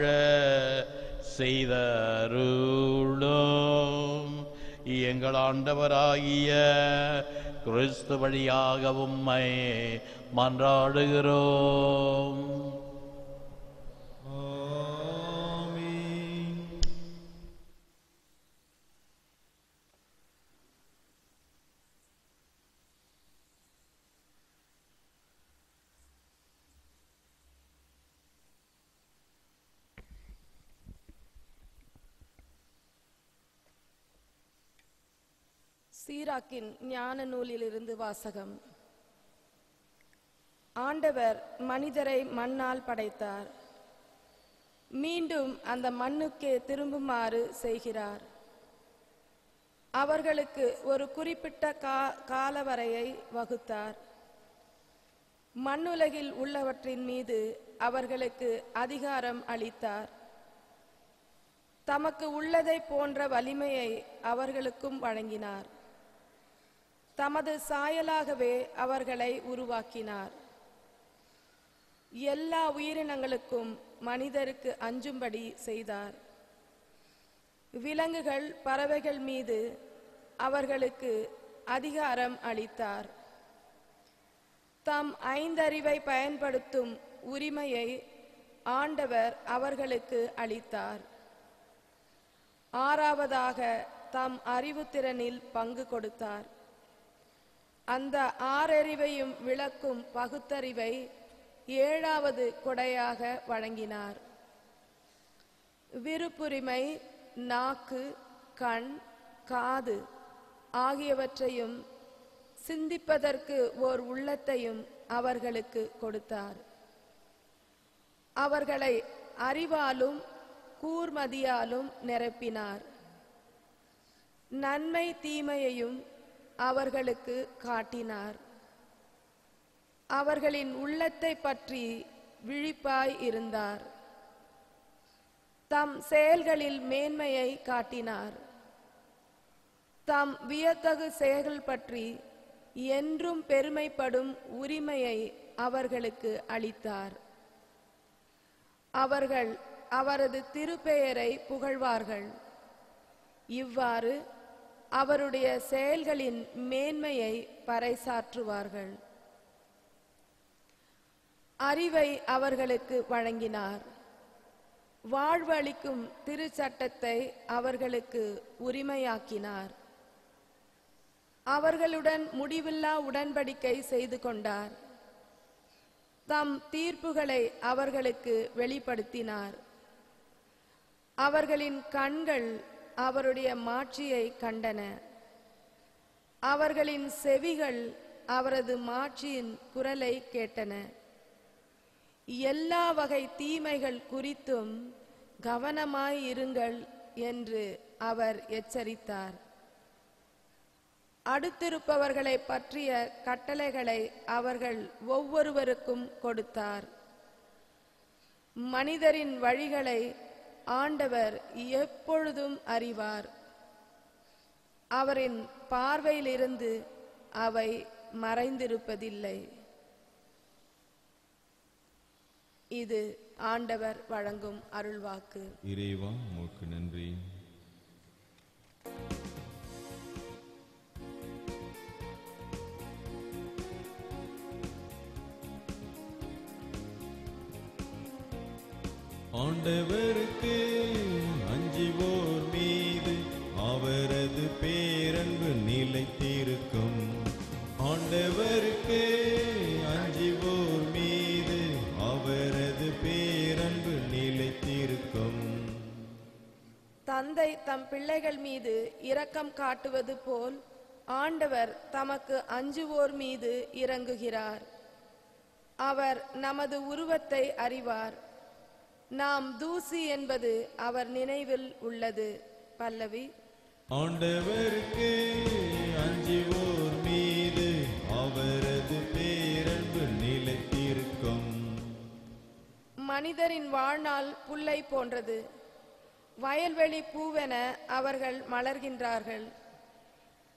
செய்தருளும் எங்கள் ஆண்டவராகிய கிறிஸ்து வழியாக உம்மை மன்றாடுகிறோம் ஆமென். சீராக்கின் ஞான நூலிலிருந்து வாசகம் ஆண்டவர் மனிதரை மண்ணால் படைத்தார் மீண்டும் அந்த மண்ணுக்கே திரும்புமாறு செய்கிறார் அவர்களுக்கு ஒரு குறிப்பிட்ட கா காலவரையை வகுத்தார் மண்ணுலகில் உள்ளவற்றின் மீது அவர்களுக்கு அதிகாரம் அளித்தார் தமக்கு உள்ளதை போன்ற வலிமையை அவர்களுக்கும் வழங்கினார் தமது சாயலாகவே அவர்களை உருவாக்கினார் எல்லா உயிரினங்களுக்கும் மனிதருக்கு அஞ்சும்படி செய்தார் விலங்குகள் பறவைகள் மீது அவர்களுக்கு அதிகாரம் அளித்தார் தம் ஐந்தறிவை பயன்படுத்தும் உரிமையை ஆண்டவர் அவர்களுக்கு அளித்தார் ஆறாவதாக தம் அறிவுத்திறனில் பங்கு கொடுத்தார் அந்த ஆறறிவையும் விளக்கும் பகுத்தறிவை ஏழாவது கொடையாக வழங்கினார் விருப்புரிமை நாக்கு கண் காது ஆகியவற்றையும் சிந்திப்பதற்கு ஓர் உள்ளத்தையும் அவர்களுக்கு கொடுத்தார் அவர்களை அறிவாலும் கூர்மதியாலும் நிரப்பினார் நன்மை தீமையையும் அவர்களுக்கு காட்டினார் அவர்களின் உள்ளத்தை பற்றி விழிப்பாய் இருந்தார் தம் செயல்களில் மேன்மையை காட்டினார் தம் வியத்தகு செயல்கள் பற்றி என்றும் பெருமைப்படும் உரிமையை அவர்களுக்கு அளித்தார் அவர்கள் அவரது திருப்பெயரை புகழ்வார்கள் இவ்வாறு அவருடைய செயல்களின் மேன்மையை பறைசாற்றுவார்கள் அறிவை அவர்களுக்கு வழங்கினார் வாழ்வளிக்கும் திருச்சட்டத்தை அவர்களுக்கு உரிமையாக்கினார் அவர்களுடன் முடிவில்லா உடன்படிக்கை செய்து கொண்டார் தம் தீர்ப்புகளை அவர்களுக்கு வெளிப்படுத்தினார் அவர்களின் கண்கள் அவருடைய மாட்சியை கண்டன அவர்களின் செவிகள் அவரது மாட்சியின் குரலை கேட்டன எல்லா வகை தீமைகள் குறித்தும் கவனமாயிருங்கள் என்று அவர் எச்சரித்தார் அடுத்திருப்பவர்களை பற்றிய கட்டளைகளை அவர்கள் ஒவ்வொருவருக்கும் கொடுத்தார் மனிதரின் வழிகளை ஆண்டவர் எப்பொழுதும் அறிவார் அவரின் பார்வையிலிருந்து அவை மறைந்திருப்பதில்லை இது ஆண்டவர் வழங்கும் அருள்வாக்கு இறைவா உமக்கு நன்றி ஆண்டவருக்கு அஞ்சுவோர் மீது அவரது பேரன்பு நிலைத்திருக்கும் ஆண்டவருக்கு அஞ்சுவோர் மீது அவரது பேரன்பு நிலைத்திருக்கும் தந்தை தம் பிள்ளைகள் மீது இரக்கம் காட்டுவது போல் ஆண்டவர் தமக்கு அஞ்சுவோர் மீது இறங்குகிறார் அவர் நமது உருவத்தை அறிவார் நாம் தூசி என்பது அவர் நினைவில் உள்ளது பல்லவி ஆண்டவருக்கு அஞ்சுவோர் மீது அவரது பேரன்பு நிலைத்திருக்கும் மனிதரின் வாழ்நாள் புல்லை போன்றது வயல்வெளி பூவென அவர்கள் மலர்கின்றார்கள்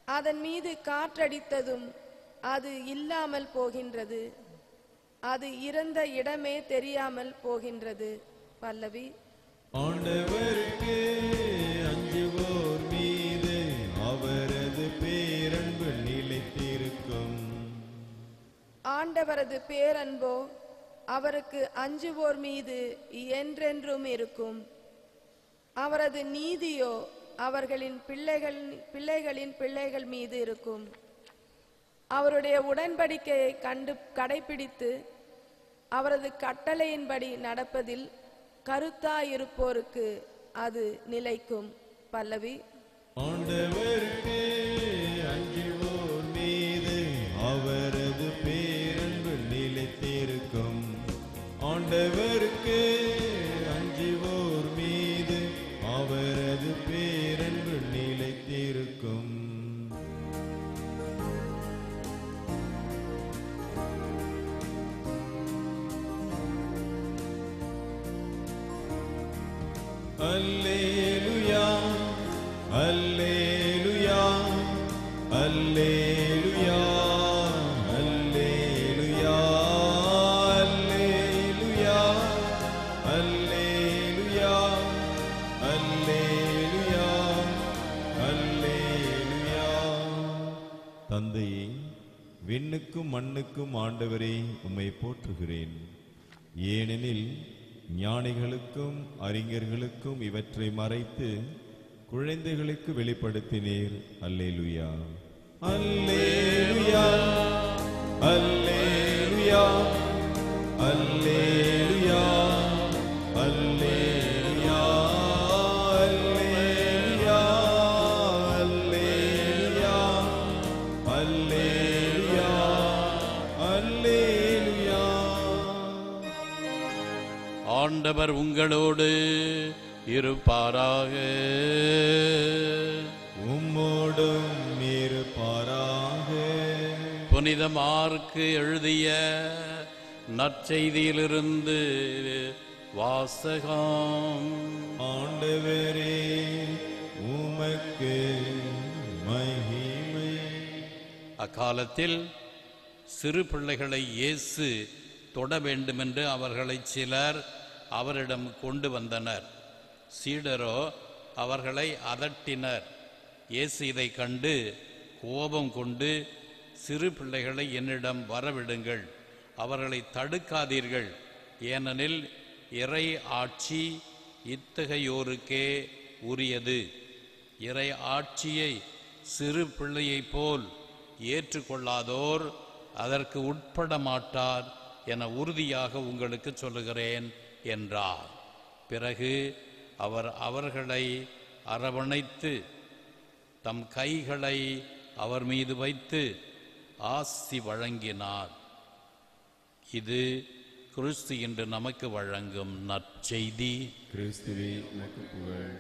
அதன் மீது காற்றடித்ததும் அது இல்லாமல் போகின்றது அது இறந்த இடமே தெரியாமல் போகின்றது பல்லவி ஆண்டவருக்கு அஞ்சுவோர் மீது அவரது பேரன்பு நிலைத்திருக்கும் ஆண்டவரது பேரன்போ அவருக்கு அஞ்சுவோர் மீது என்றென்றும் இருக்கும் அவரது நீதியோ அவர்களின் பிள்ளைகள் பிள்ளைகளின் பிள்ளைகள் மீது இருக்கும் அவருடைய உடன்படிக்கையை கண்டு கடைபிடித்து அவரது கட்டளையின்படி நடப்பதில் கருத்தாயிருப்போருக்கு அது நிலைக்கும் பல்லவி ஆண்டவருக்கு அஞ்சுவோர் மீது அவரது பேரன்பு நிலைத்திருக்கும் ஆண்டவருக்கு அஞ்சுவோர் மீது அவரது பேரன்பு நிலைத்திருக்கும் அல்லேலுயா அல்லேலுயா அல்லேலுயா அல்லேலுயா அல்லேலுயா அல்லேலுயா அல்லேலுயா அல்லேலுயா தந்தையே விண்ணுக்கும் மண்ணுக்கும் ஆண்டவரே உம்மை போற்றுகிறேன் ஏனெனில் ஞானிகளுக்கும் அறிஞர்களுக்கும் இவற்றை மறைத்து குழந்தைகளுக்கு வெளிப்படுத்தினீர் அல்லேலுயா அல்லேலுயா அல்லேலுயா அல்லேலுயா அல்லேலுயா அல்லேலுயா அல்லேலுயா அல்லேலுயா அல்லேலுயா ஆண்டவர் உங்களோடு இருப்பாராக உம்மோடும் இருப்பாராக புனித மார்க்கு எழுதிய நற்செய்தியிலிருந்து வாசகம் ஆண்டவரே உமக்கு மகிமை அக்காலத்தில் சிறு பிள்ளைகளை இயேசு தொட வேண்டுமென்று அவர்களை சிலர் அவரிடம் கொண்டு வந்தனர் சீடரோ அவர்களை அதட்டினர் இயேசு இதை கண்டு கோபம் கொண்டு சிறு பிள்ளைகளை என்னிடம் வரவிடுங்கள் அவர்களை தடுக்காதீர்கள் ஏனெனில் இறை ஆட்சி இத்தகையோருக்கே உரியது இறை ஆட்சியை சிறு பிள்ளையைப் போல் ஏற்றுக்கொள்ளாதோர் அதற்கு உட்பட மாட்டார் என உறுதியாக உங்களுக்கு சொல்லுகிறேன் என்றார் பிறகு அவர் அவர்களை அரவணைத்து தம் கைகளை அவர் மீது வைத்து ஆசி வழங்கினார் இது கிறிஸ்து இன்று நமக்கு வழங்கும் நற்செய்தி கிறிஸ்துவே உமக்கு புகழ்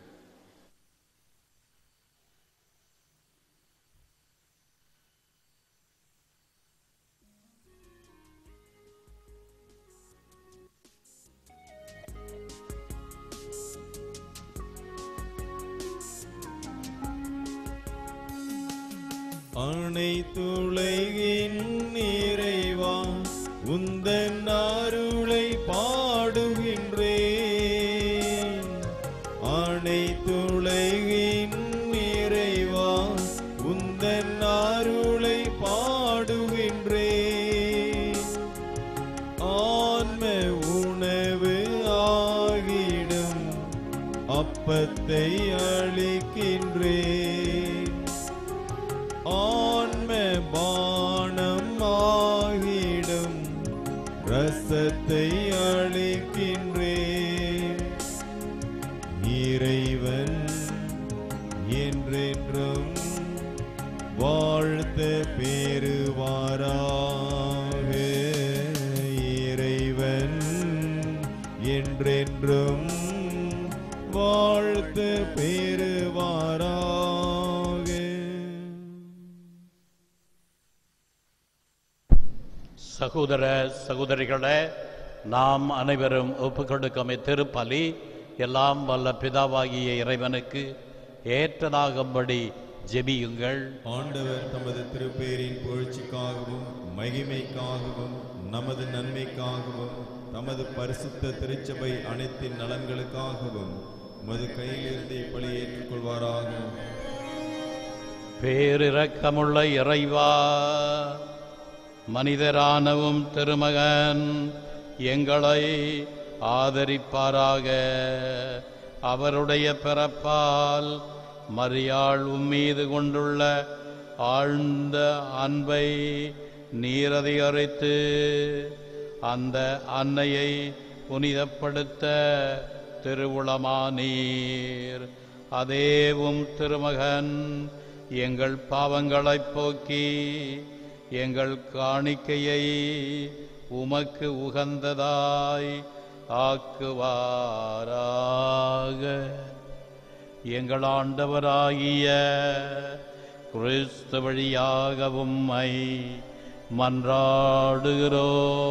அனைத்துலகின் நிறைவா உந்தன் அருளை பாடுகின்றேன் அனைத்துலகின் நிறைவா உந்தன் அருளை பாடுகின்றேன் ஆன்ம உணவு ஆகிடும் அப்பத்தை அளிக்கின்றேன் ஆன்ம பானம் ஆகிடும் ரசத்தை அளிக்கின்றேன் இறைவன் என்றென்றும் வாழ்த்த பெறுவாராக இறைவன் என்றென்றும் வாழ்த்து பெறுவாராக சகோதர சகோதரிகளே நாம் அனைவரும் ஒப்புக்கொடுக்கும் திருப்பலி எல்லாம் வல்ல பிதாவாகிய இறைவனுக்கு ஏற்றதாகும்படி ஜெபியுங்கள் ஆண்டவர் தமது திருப்பேரின் புகழ்ச்சிக்காகவும் மகிமைக்காகவும் நமது நன்மைக்காகவும் தமது பரிசுத்த திருச்சபை அனைத்தின் நலன்களுக்காகவும் உமது கையிலிருந்து இப்படி ஏற்றுக்கொள்வாராக பேரிரக்கமுள்ள இறைவா மனிதரானவும் திருமகன் எங்களை ஆதரிப்பாராக அவருடைய பிறப்பால் மரியாள் உம்மீது கொண்டுள்ள ஆழ்ந்த அன்பை நீரதிகரித்து அந்த அன்னையை புனிதப்படுத்த திருவுளமானீர் அதேவும் திருமகன் எங்கள் பாவங்களைப் போக்கி எங்கள் காணிக்கையை உமக்கு உகந்ததாய் ஆக்குவாராக எங்கள் ஆண்டவராகிய கிறிஸ்து வழியாக உம்மை மன்றாடுகிறோ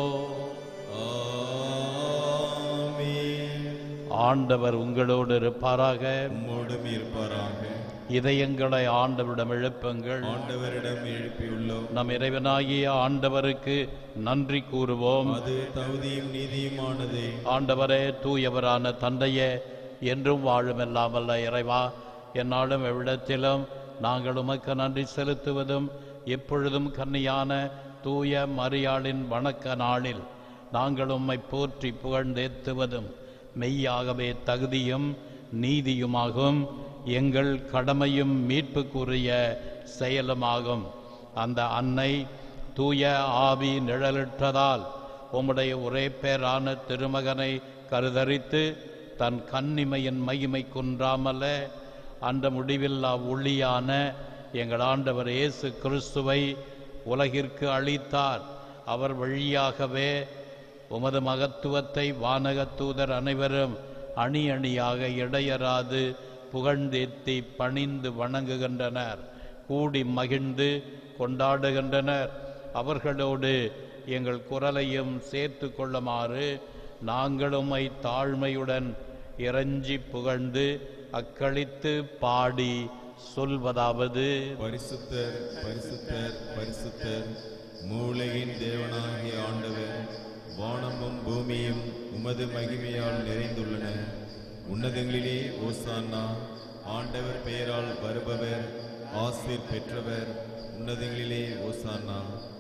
ஆமென். ஆண்டவர் உங்களோடு இருப்பாராக உம்மோடும் இருப்பாராக இதயங்களை ஆண்டவரிடம் எழுப்புங்கள் ஆண்டவரிடம் எழுப்பியுள்ளோம் நம் இறைவனாகிய ஆண்டவருக்கு நன்றி கூறுவோம் அது தகுதியும் நீதியுமானதே ஆண்டவரே தூயவரான தந்தையே என்றும் வாழும் எல்லாமல்ல இறைவா என்னாலும் எவ்விடத்திலும் நாங்கள் உமக்கு நன்றி செலுத்துவதும் எப்பொழுதும் கன்னியான தூய மரியாளின் வணக்க நாளில் நாங்கள் உம்மை போற்றி புகழ்ந்தேத்துவதும் மெய்யாகவே தகுதியும் நீதியுமாகும் எங்கள் கடமையும் மீட்புக்குரிய செயலுமாகும் அந்த அன்னை தூய ஆவி நிழலிட்டதால் உம்முடைய ஒரே பேரான திருமகனை கருதரித்து தன் கன்னிமையின் மகிமை குன்றாமல அந்த முடிவில்லா ஒளியான எங்கள் ஆண்டவர் இயேசு கிறிஸ்துவை உலகிற்கு அளித்தார் அவர் வழியாகவே உமது மகத்துவத்தை வானகத் தூதர் அனைவரும் அணி அணியாக இடையராது புகழ்ந்தேத்தி பணிந்து வணங்குகின்றனர் கூடி மகிழ்ந்து கொண்டாடுகின்றனர் அவர்களோடு எங்கள் குரலையும் சேர்த்து கொள்ளுமாறு நாங்கள் உம்மை தாழ்மையுடன் இறைஞ்சி புகழ்ந்து அக்களித்து பாடி சொல்வதாவது பரிசுத்தர் பரிசுத்தர் பரிசுத்தர் மூளையின் தேவனாகிய ஆண்டவர் வானமும் பூமியும் உமது மகிமையால் நிறைந்துள்ளன உன்னதங்களிலே ஓசானா ஆண்டவர் பெயரால் வருபவர் ஆசீர் பெற்றவர் உன்னதங்களிலே ஓசானா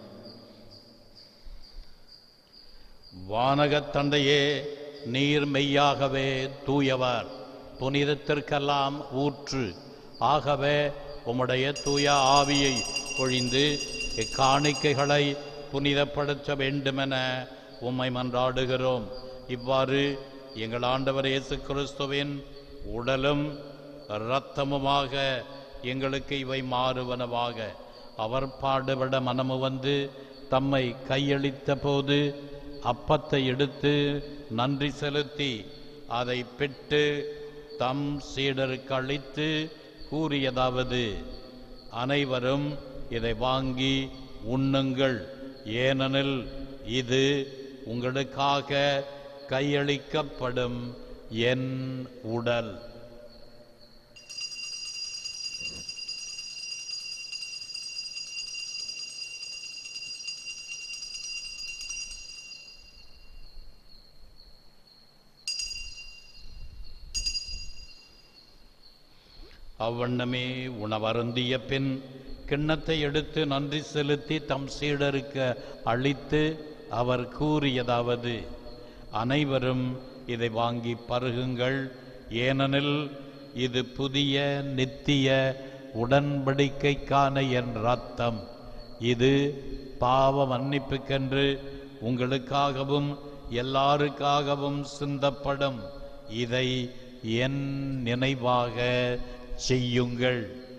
வானகத் தந்தையே நீர் மெய்யாகவே தூயவர் புனிதத்திற்கெல்லாம் ஊற்று ஆகவே உம்முடைய தூய ஆவியை பொழிந்து இக்காணிக்கைகளை புனிதப்படுத்த வேண்டுமென உம்மை மன்றாடுகிறோம் இவ்வாறு எங்கள் ஆண்டவர் இயேசு கிறிஸ்துவின் உடலும் இரத்தமுமாக எங்களுக்கு இவை மாறுவனவாக அவர் பாடுபட மனமு வந்து தம்மை கையளித்த போது அப்பத்தை எடுத்து நன்றி செலுத்தி அதை பெற்று தம் சீடருக்கு அளித்து கூறியதாவது அனைவரும் இதை வாங்கி உண்ணுங்கள் ஏனெனில் இது உங்களுக்காக கையளிக்கப்படும் என் உடல் அவ்வண்ணமே உணவருந்திய பின் கிண்ணத்தை எடுத்து நன்றி செலுத்தி தம் சீடருக்கு அளித்து அவர் கூறியதாவது அனைவரும் இதை வாங்கி பருகுங்கள் ஏனெனில் இது புதிய நித்திய உடன்படிக்கைக்கான என் ரத்தம் இது பாவ மன்னிப்புக்கென்று உங்களுக்காகவும் எல்லாருக்காகவும் சிந்தப்படும் இதை என் நினைவாக செய்யுங்கள்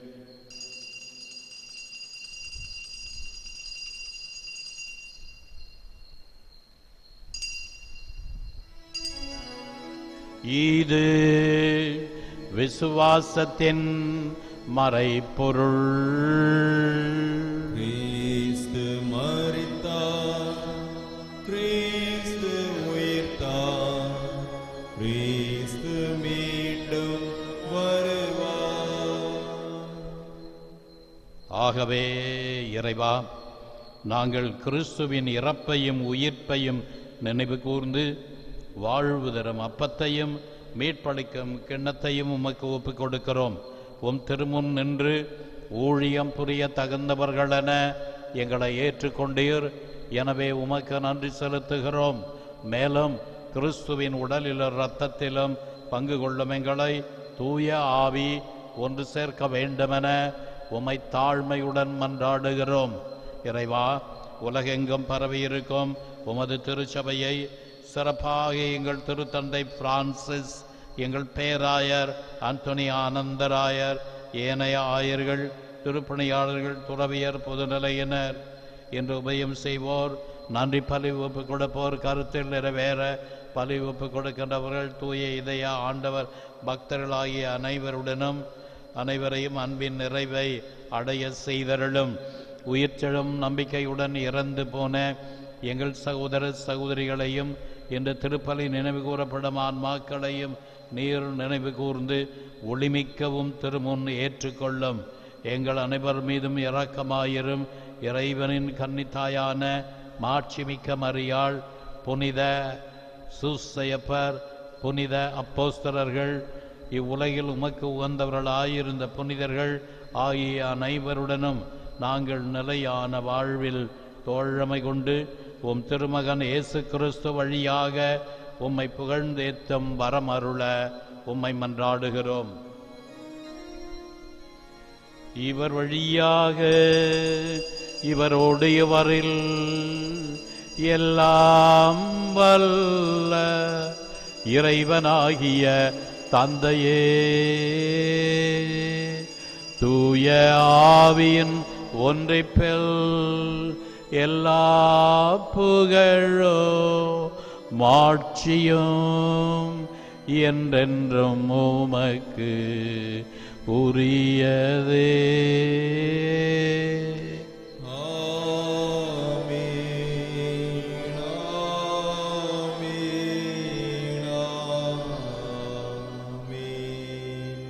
இது விசுவாசத்தின் மறைப்பொருள் கிறிஸ்து மரித்தார் கிறிஸ்து உயிர்த்தார் கிறிஸ்து மீண்டும் வருவார் ஆகவே இறைவா நாங்கள் கிறிஸ்துவின் இறப்பையும் உயிர்ப்பையும் நினைவு கூர்ந்து வாழ்வு தரும் அப்பத்தையும் மீட்பளிக்கும் கிண்ணத்தையும் உமக்கு ஒப்புக் கொடுக்கிறோம் உம் திருமுன் நின்று ஊழியம் புரிய தகுந்தவர்களென எங்களை ஏற்றுக்கொண்டீர் எனவே உமக்கு நன்றி செலுத்துகிறோம் மேலும் கிறிஸ்துவின் உடலிலும் இரத்தத்திலும் பங்கு கொள்ளும் எங்களை தூய ஆவி ஒன்று சேர்க்க வேண்டுமென உமை தாழ்மையுடன் மன்றாடுகிறோம் இறைவா உலகெங்கும் பரவியிருக்கும் உமது திருச்சபையை சிறப்பாக எங்கள் திருத்தந்தை பிரான்சிஸ் எங்கள் பேராயர் அந்தோனி ஆனந்தராயர் ஏனைய ஆயர்கள் திருப்பணியாளர்கள் துறவியர் பொதுநிலையினர் என்று உபயம் செய்வோர் நன்றி பலி ஒப்பு கொடுப்போர் கருத்தில் நிறைவேற பலி ஒப்பு கொடுக்கின்றவர்கள் தூய இதய ஆண்டவர் பக்தர்களாகிய அனைவருடனும் அனைவரையும் அன்பின் நிறைவை அடைய செய்தருளும் உயிர்ச்செழும் நம்பிக்கையுடன் இறந்து போன எங்கள் சகோதர சகோதரிகளையும் இந்த திருப்பலி நினைவு கூறப்படும் ஆன்மாக்களையும் நீர் நினைவு கூர்ந்து ஒளிமிக்கவும் திருமுன் ஏற்றுக்கொள்ளும் எங்கள் அனைவர் மீதும் இரக்கமாயிரும் இறைவனின் கன்னித்தாயான மாட்சிமிக்க மரியாள் புனித சூசையப்பர் புனித அப்போஸ்தலர்கள் இவ்வுலகில் உமக்கு உகந்தவர்களாயிருந்த புனிதர்கள் ஆகிய அனைவருடனும் நாங்கள் நிலையான வாழ்வில் தோழமை கொண்டு உம் திருமகன் இயேசு கிறிஸ்து வழியாக உம்மை புகழ்ந்தேத்தும் வரம் அருள உம்மை மன்றாடுகிறோம் இவர் வழியாக இவரோடு இவரில் எல்லாம் வல்ல இறைவனாகிய தந்தையே தூய ஆவியின் ஒன்றைப்பெல் எல்லா புகழோ மாட்சியும் என்றென்றும் உமக்கு உரியதே ஆமென், ஆமென், ஆமென்.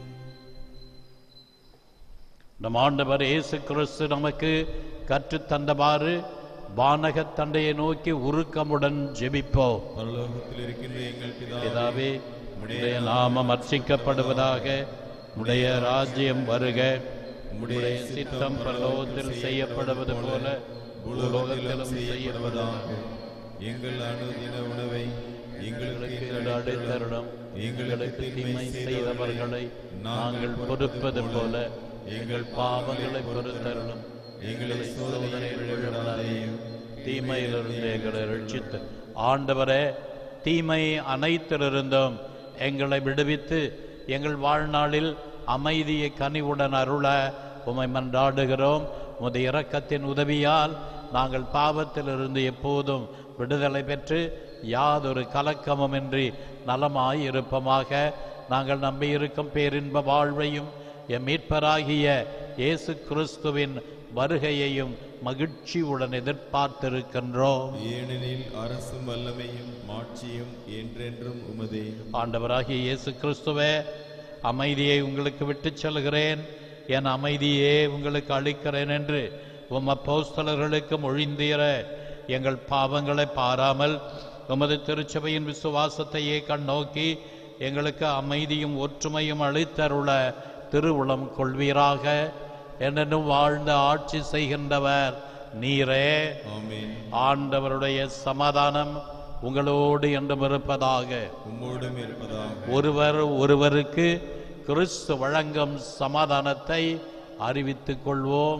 நம் ஆண்டவர் இயேசு கிறிஸ்து நமக்கு கற்றுத் தந்தவாறு வானகத் தந்தையை நோக்கி உருக்கமுடன் ஜெபிப்போம் பரலோகத்தில் இருக்கின்ற எங்கள் பிதாவே பிதாவே உடைய நாமம் அர்ச்சிக்கப்படுவதாக உடைய ராஜ்யம் வருக உடைய சித்தம் பரலோகத்தில் செய்யப்படுவது போல பூலோகத்திலும் செய்யப்படுவதாக எங்கள் அனுதின உணவை எங்களுக்கு எங்களுக்கு அடைத்தருடம் எங்களுக்கு தீமை செய்தவர்களை நாங்கள் பொறுப்பது போல எங்கள் பாவங்களை பொறுத்தருளும் எங்களை சோதனையில் விழவிடாதையும் தீமையிலிருந்து எங்களை ரட்சித்து ஆண்டவரே தீமை அனைத்திலிருந்தும் எங்களை விடுவித்து எங்கள் வாழ்நாளில் அமைதியை கனிவுடன் அருள உமை மன்றாடுகிறோம் உமது இரக்கத்தின் உதவியால் நாங்கள் பாவத்திலிருந்து எப்போதும் விடுதலை பெற்று யாதொரு கலக்கமுமின்றி நலமாய் இருப்பமாக நாங்கள் நம்பியிருக்கும் பேரின்ப வாழ்வையும் எம் மீட்பராகிய இயேசு கிறிஸ்துவின் வருகையையும் மகிழ்ச்சியுடன் எதிர்பார்த்திருக்கின்றோம் ஏனெனில் அரசும் வல்லமையும் மாட்சியும் என்றென்றும் உமதே ஆண்டவராகிய இயேசு கிறிஸ்துவே அமைதியை உங்களுக்கு விட்டுச் செல்கிறேன் என் அமைதியே உங்களுக்கு அளிக்கிறேன் என்று உம் அப்போஸ்தலர்களுக்கு மொழிந்தீர எங்கள் பாவங்களை பாராமல் உமது திருச்சபையின் விசுவாசத்தையே கண்ணோக்கி எங்களுக்கு அமைதியும் ஒற்றுமையும் அளித்தருள திருவுளம் கொள்வீராக என்னென்னும் வாழ்ந்து ஆட்சி செய்கின்றவர் நீரே ஆமென் ஆண்டவருடைய சமாதானம் உங்களோடு என்றும் இருப்பதாக உம்மோடும் இருப்பதாக ஒருவர் ஒருவருக்கு கிறிஸ்து வழங்கும் சமாதானத்தை அறிவித்துக் கொள்வோம்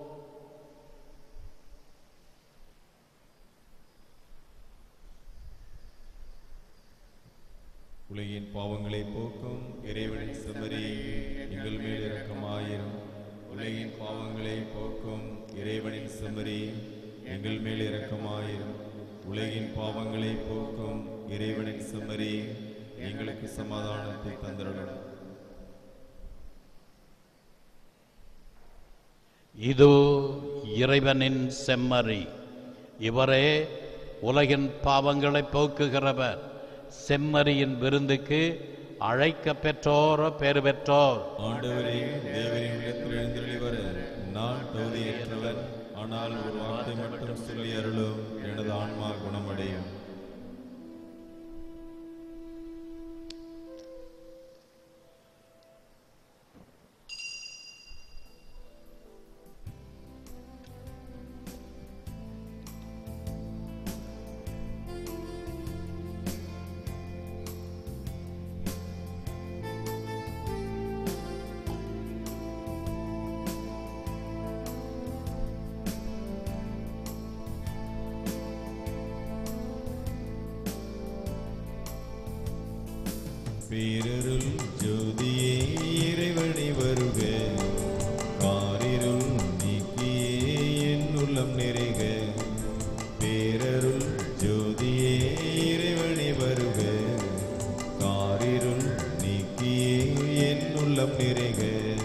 உலகின் பாவங்களை போக்கும் இறைவனின் செம்மறி எங்கள் மேல் இரக்கமாயிரும் உலகின் பாவங்களை போக்கும் இறைவனின் செம்மறி எங்கள் மேல் இரக்கமாயிரும் உலகின் பாவங்களை போக்கும் இறைவனின் செம்மறி எங்களுக்கு சமாதானத்தை தந்திரலும் இது இறைவனின் செம்மறி இவரே உலகின் பாவங்களை போக்குகிறவர் செம்மறியின் விருந்துக்கு அழைக்க பெற்றோர் பேறு பெற்றோர் ஆண்டவரே தேவரின் உள்ளத்தில் எழுந்தருளி வர நான் தகுதியற்றவன் ஆனால் ஒரு வார்த்தை மட்டும் சொல்லி அருளும் எனது ஆன்மா குணமடையும் பேரருள் ஜோதியே இறைவனை வருக காரிருள் நீக்கியே என் உள்ளம் நிறைக பேரருள் ஜோதியே இறைவனை வருக காரிருள் நீக்கியே என் உள்ளம் நிறைக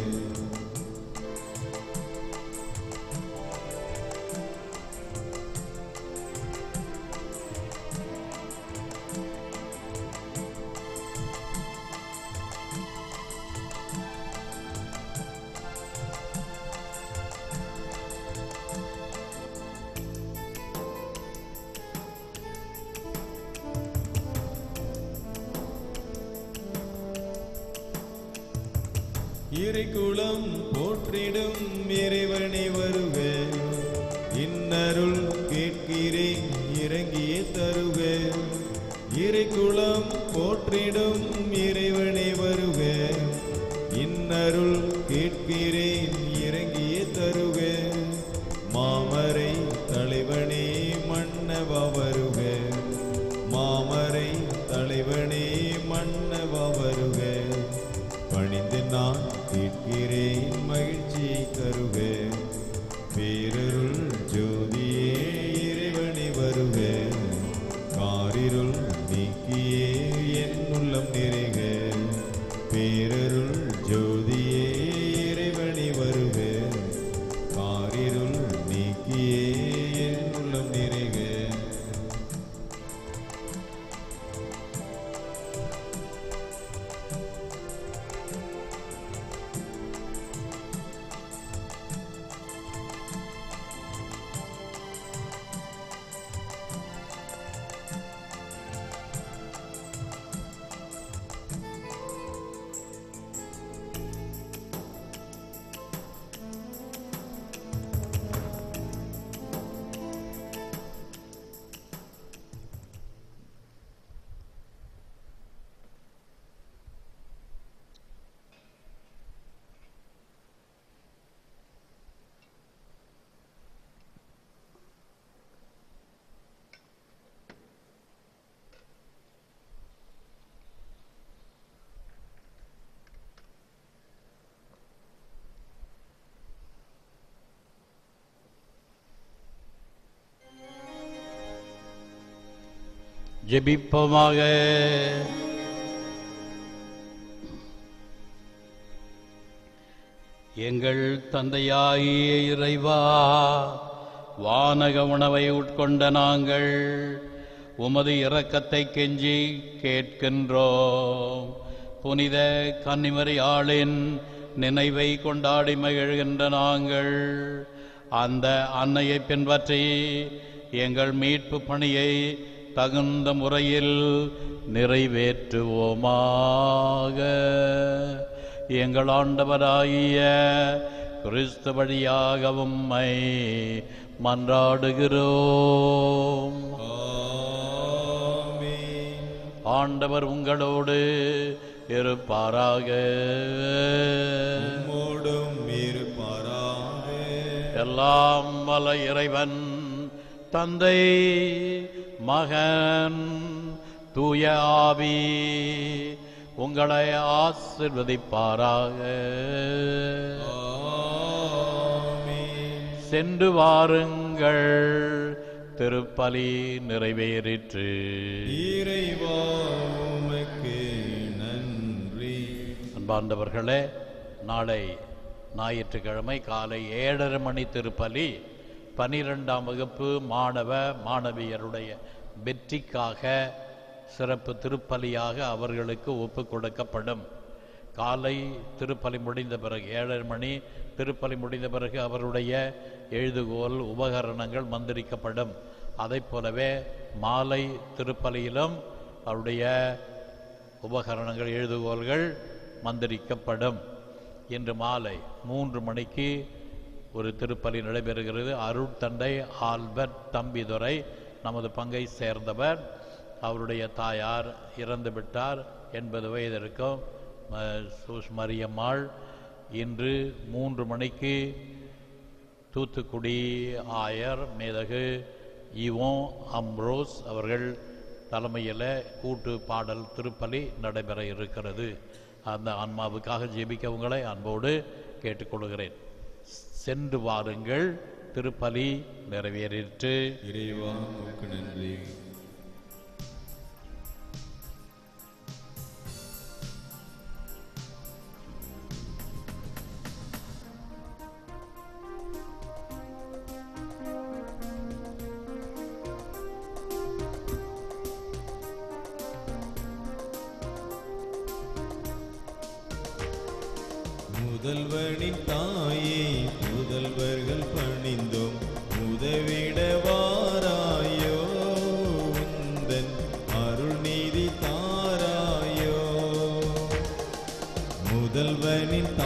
இறைக்குளம் போற்றிடும் இறைவனை வருக இன்னருள் கேட்கிறேன் இறங்கியே தருக இறைக்குளம் போற்றிடும் இறைவனை வருக இன்னருள் கேட்கிறேன் இறங்கியே தருக மாமரை தலைவனே மன்னவா வருக மாமரை தலைவனே மன்னவா வருக பணிந்து நான் கேட்கிறேன் மகிழ்ச்சியை தருக பேரருள் ஜோதியே இறைவனை வருக காரிருள் நீக்கியே என் உள்ளம் நிறைக பேரருள் ஜோதியே இறைவனை வருக காரிருள் நீக்கியே என் உள்ளம் நிறைக ஜெபிப்போமாக எங்கள் தந்தையாகிய இறைவா வானக உணவை உட்கொண்ட நாங்கள் உமது இரக்கத்தை கெஞ்சி கேட்கின்றோம் புனித கன்னிமரி ஆளின் நினைவை கொண்டாடி மகிழ்கின்ற நாங்கள் அந்த அன்னையை பின்பற்றி எங்கள் மீட்பு பணியை தகுந்த முறையில் நிறைவேற்றுவோமாக எங்கள் ஆண்டவராகிய கிறிஸ்து வழியாக உம்மை மன்றாடுகிறோம் ஆமென். ஆண்டவர் உங்களோடு இருப்பாராக உம்மோடும் இருப்பாராக எல்லாம் வல்ல இறைவன் தந்தை மகன் தூய ஆவி உங்களை ஆசிர்வதிப்பாராக ஆமென். சென்று வாருங்கள் திருப்பலி நிறைவேறிற்று இறைவா உமக்கு நன்றி அன்பார்ந்தவர்களே நாளை ஞாயிற்றுக்கிழமை காலை ஏழரை மணி திருப்பலி பனிரெண்டாம் வகுப்பு மாணவ மாணவியருடைய வெற்றிக்காக சிறப்பு திருப்பலியாக அவர்களுக்கு ஒப்பு கொடுக்கப்படும் காலை திருப்பலி முடிந்த பிறகு ஏழரை மணி திருப்பலி முடிந்த பிறகு அவருடைய எழுதுகோல் உபகரணங்கள் மந்திரிக்கப்படும் அதைப் போலவே மாலை திருப்பலியிலும் அவருடைய உபகரணங்கள் எழுதுகோல்கள் மந்திரிக்கப்படும் இன்று மாலை மூன்று மணிக்கு ஒரு திருப்பலி நடைபெறுகிறது அருட்தந்தை ஆல்பர்ட் தம்பிதுரை நமது பங்கை சேர்ந்தவர் அவருடைய தாயார் இறந்து விட்டார் எண்பது வயது இருக்கும் ம- சூஸ் மரியம்மாள் இன்று மூன்று மணிக்கு தூத்துக்குடி ஆயர் மேதகு ஈவோ அம்ரோஸ் அவர்கள் தலைமையில் கூட்டு பாடல் திருப்பலி நடைபெற இருக்கிறது அந்த ஆன்மாவுக்காக ஜெபிக்க உங்களை அன்போடு கேட்டுக்கொள்கிறேன் சென்று வாருங்கள் திருப்பலி நிறைவேறிற்று இறைவா உமக்கு நன்றி முதல்வனின் தாயே முதல்வர்கள் பணிந்தோம் உதவிட வாராயோ உந்தன் அருள்நீதி தாராயோ முதல்வனின்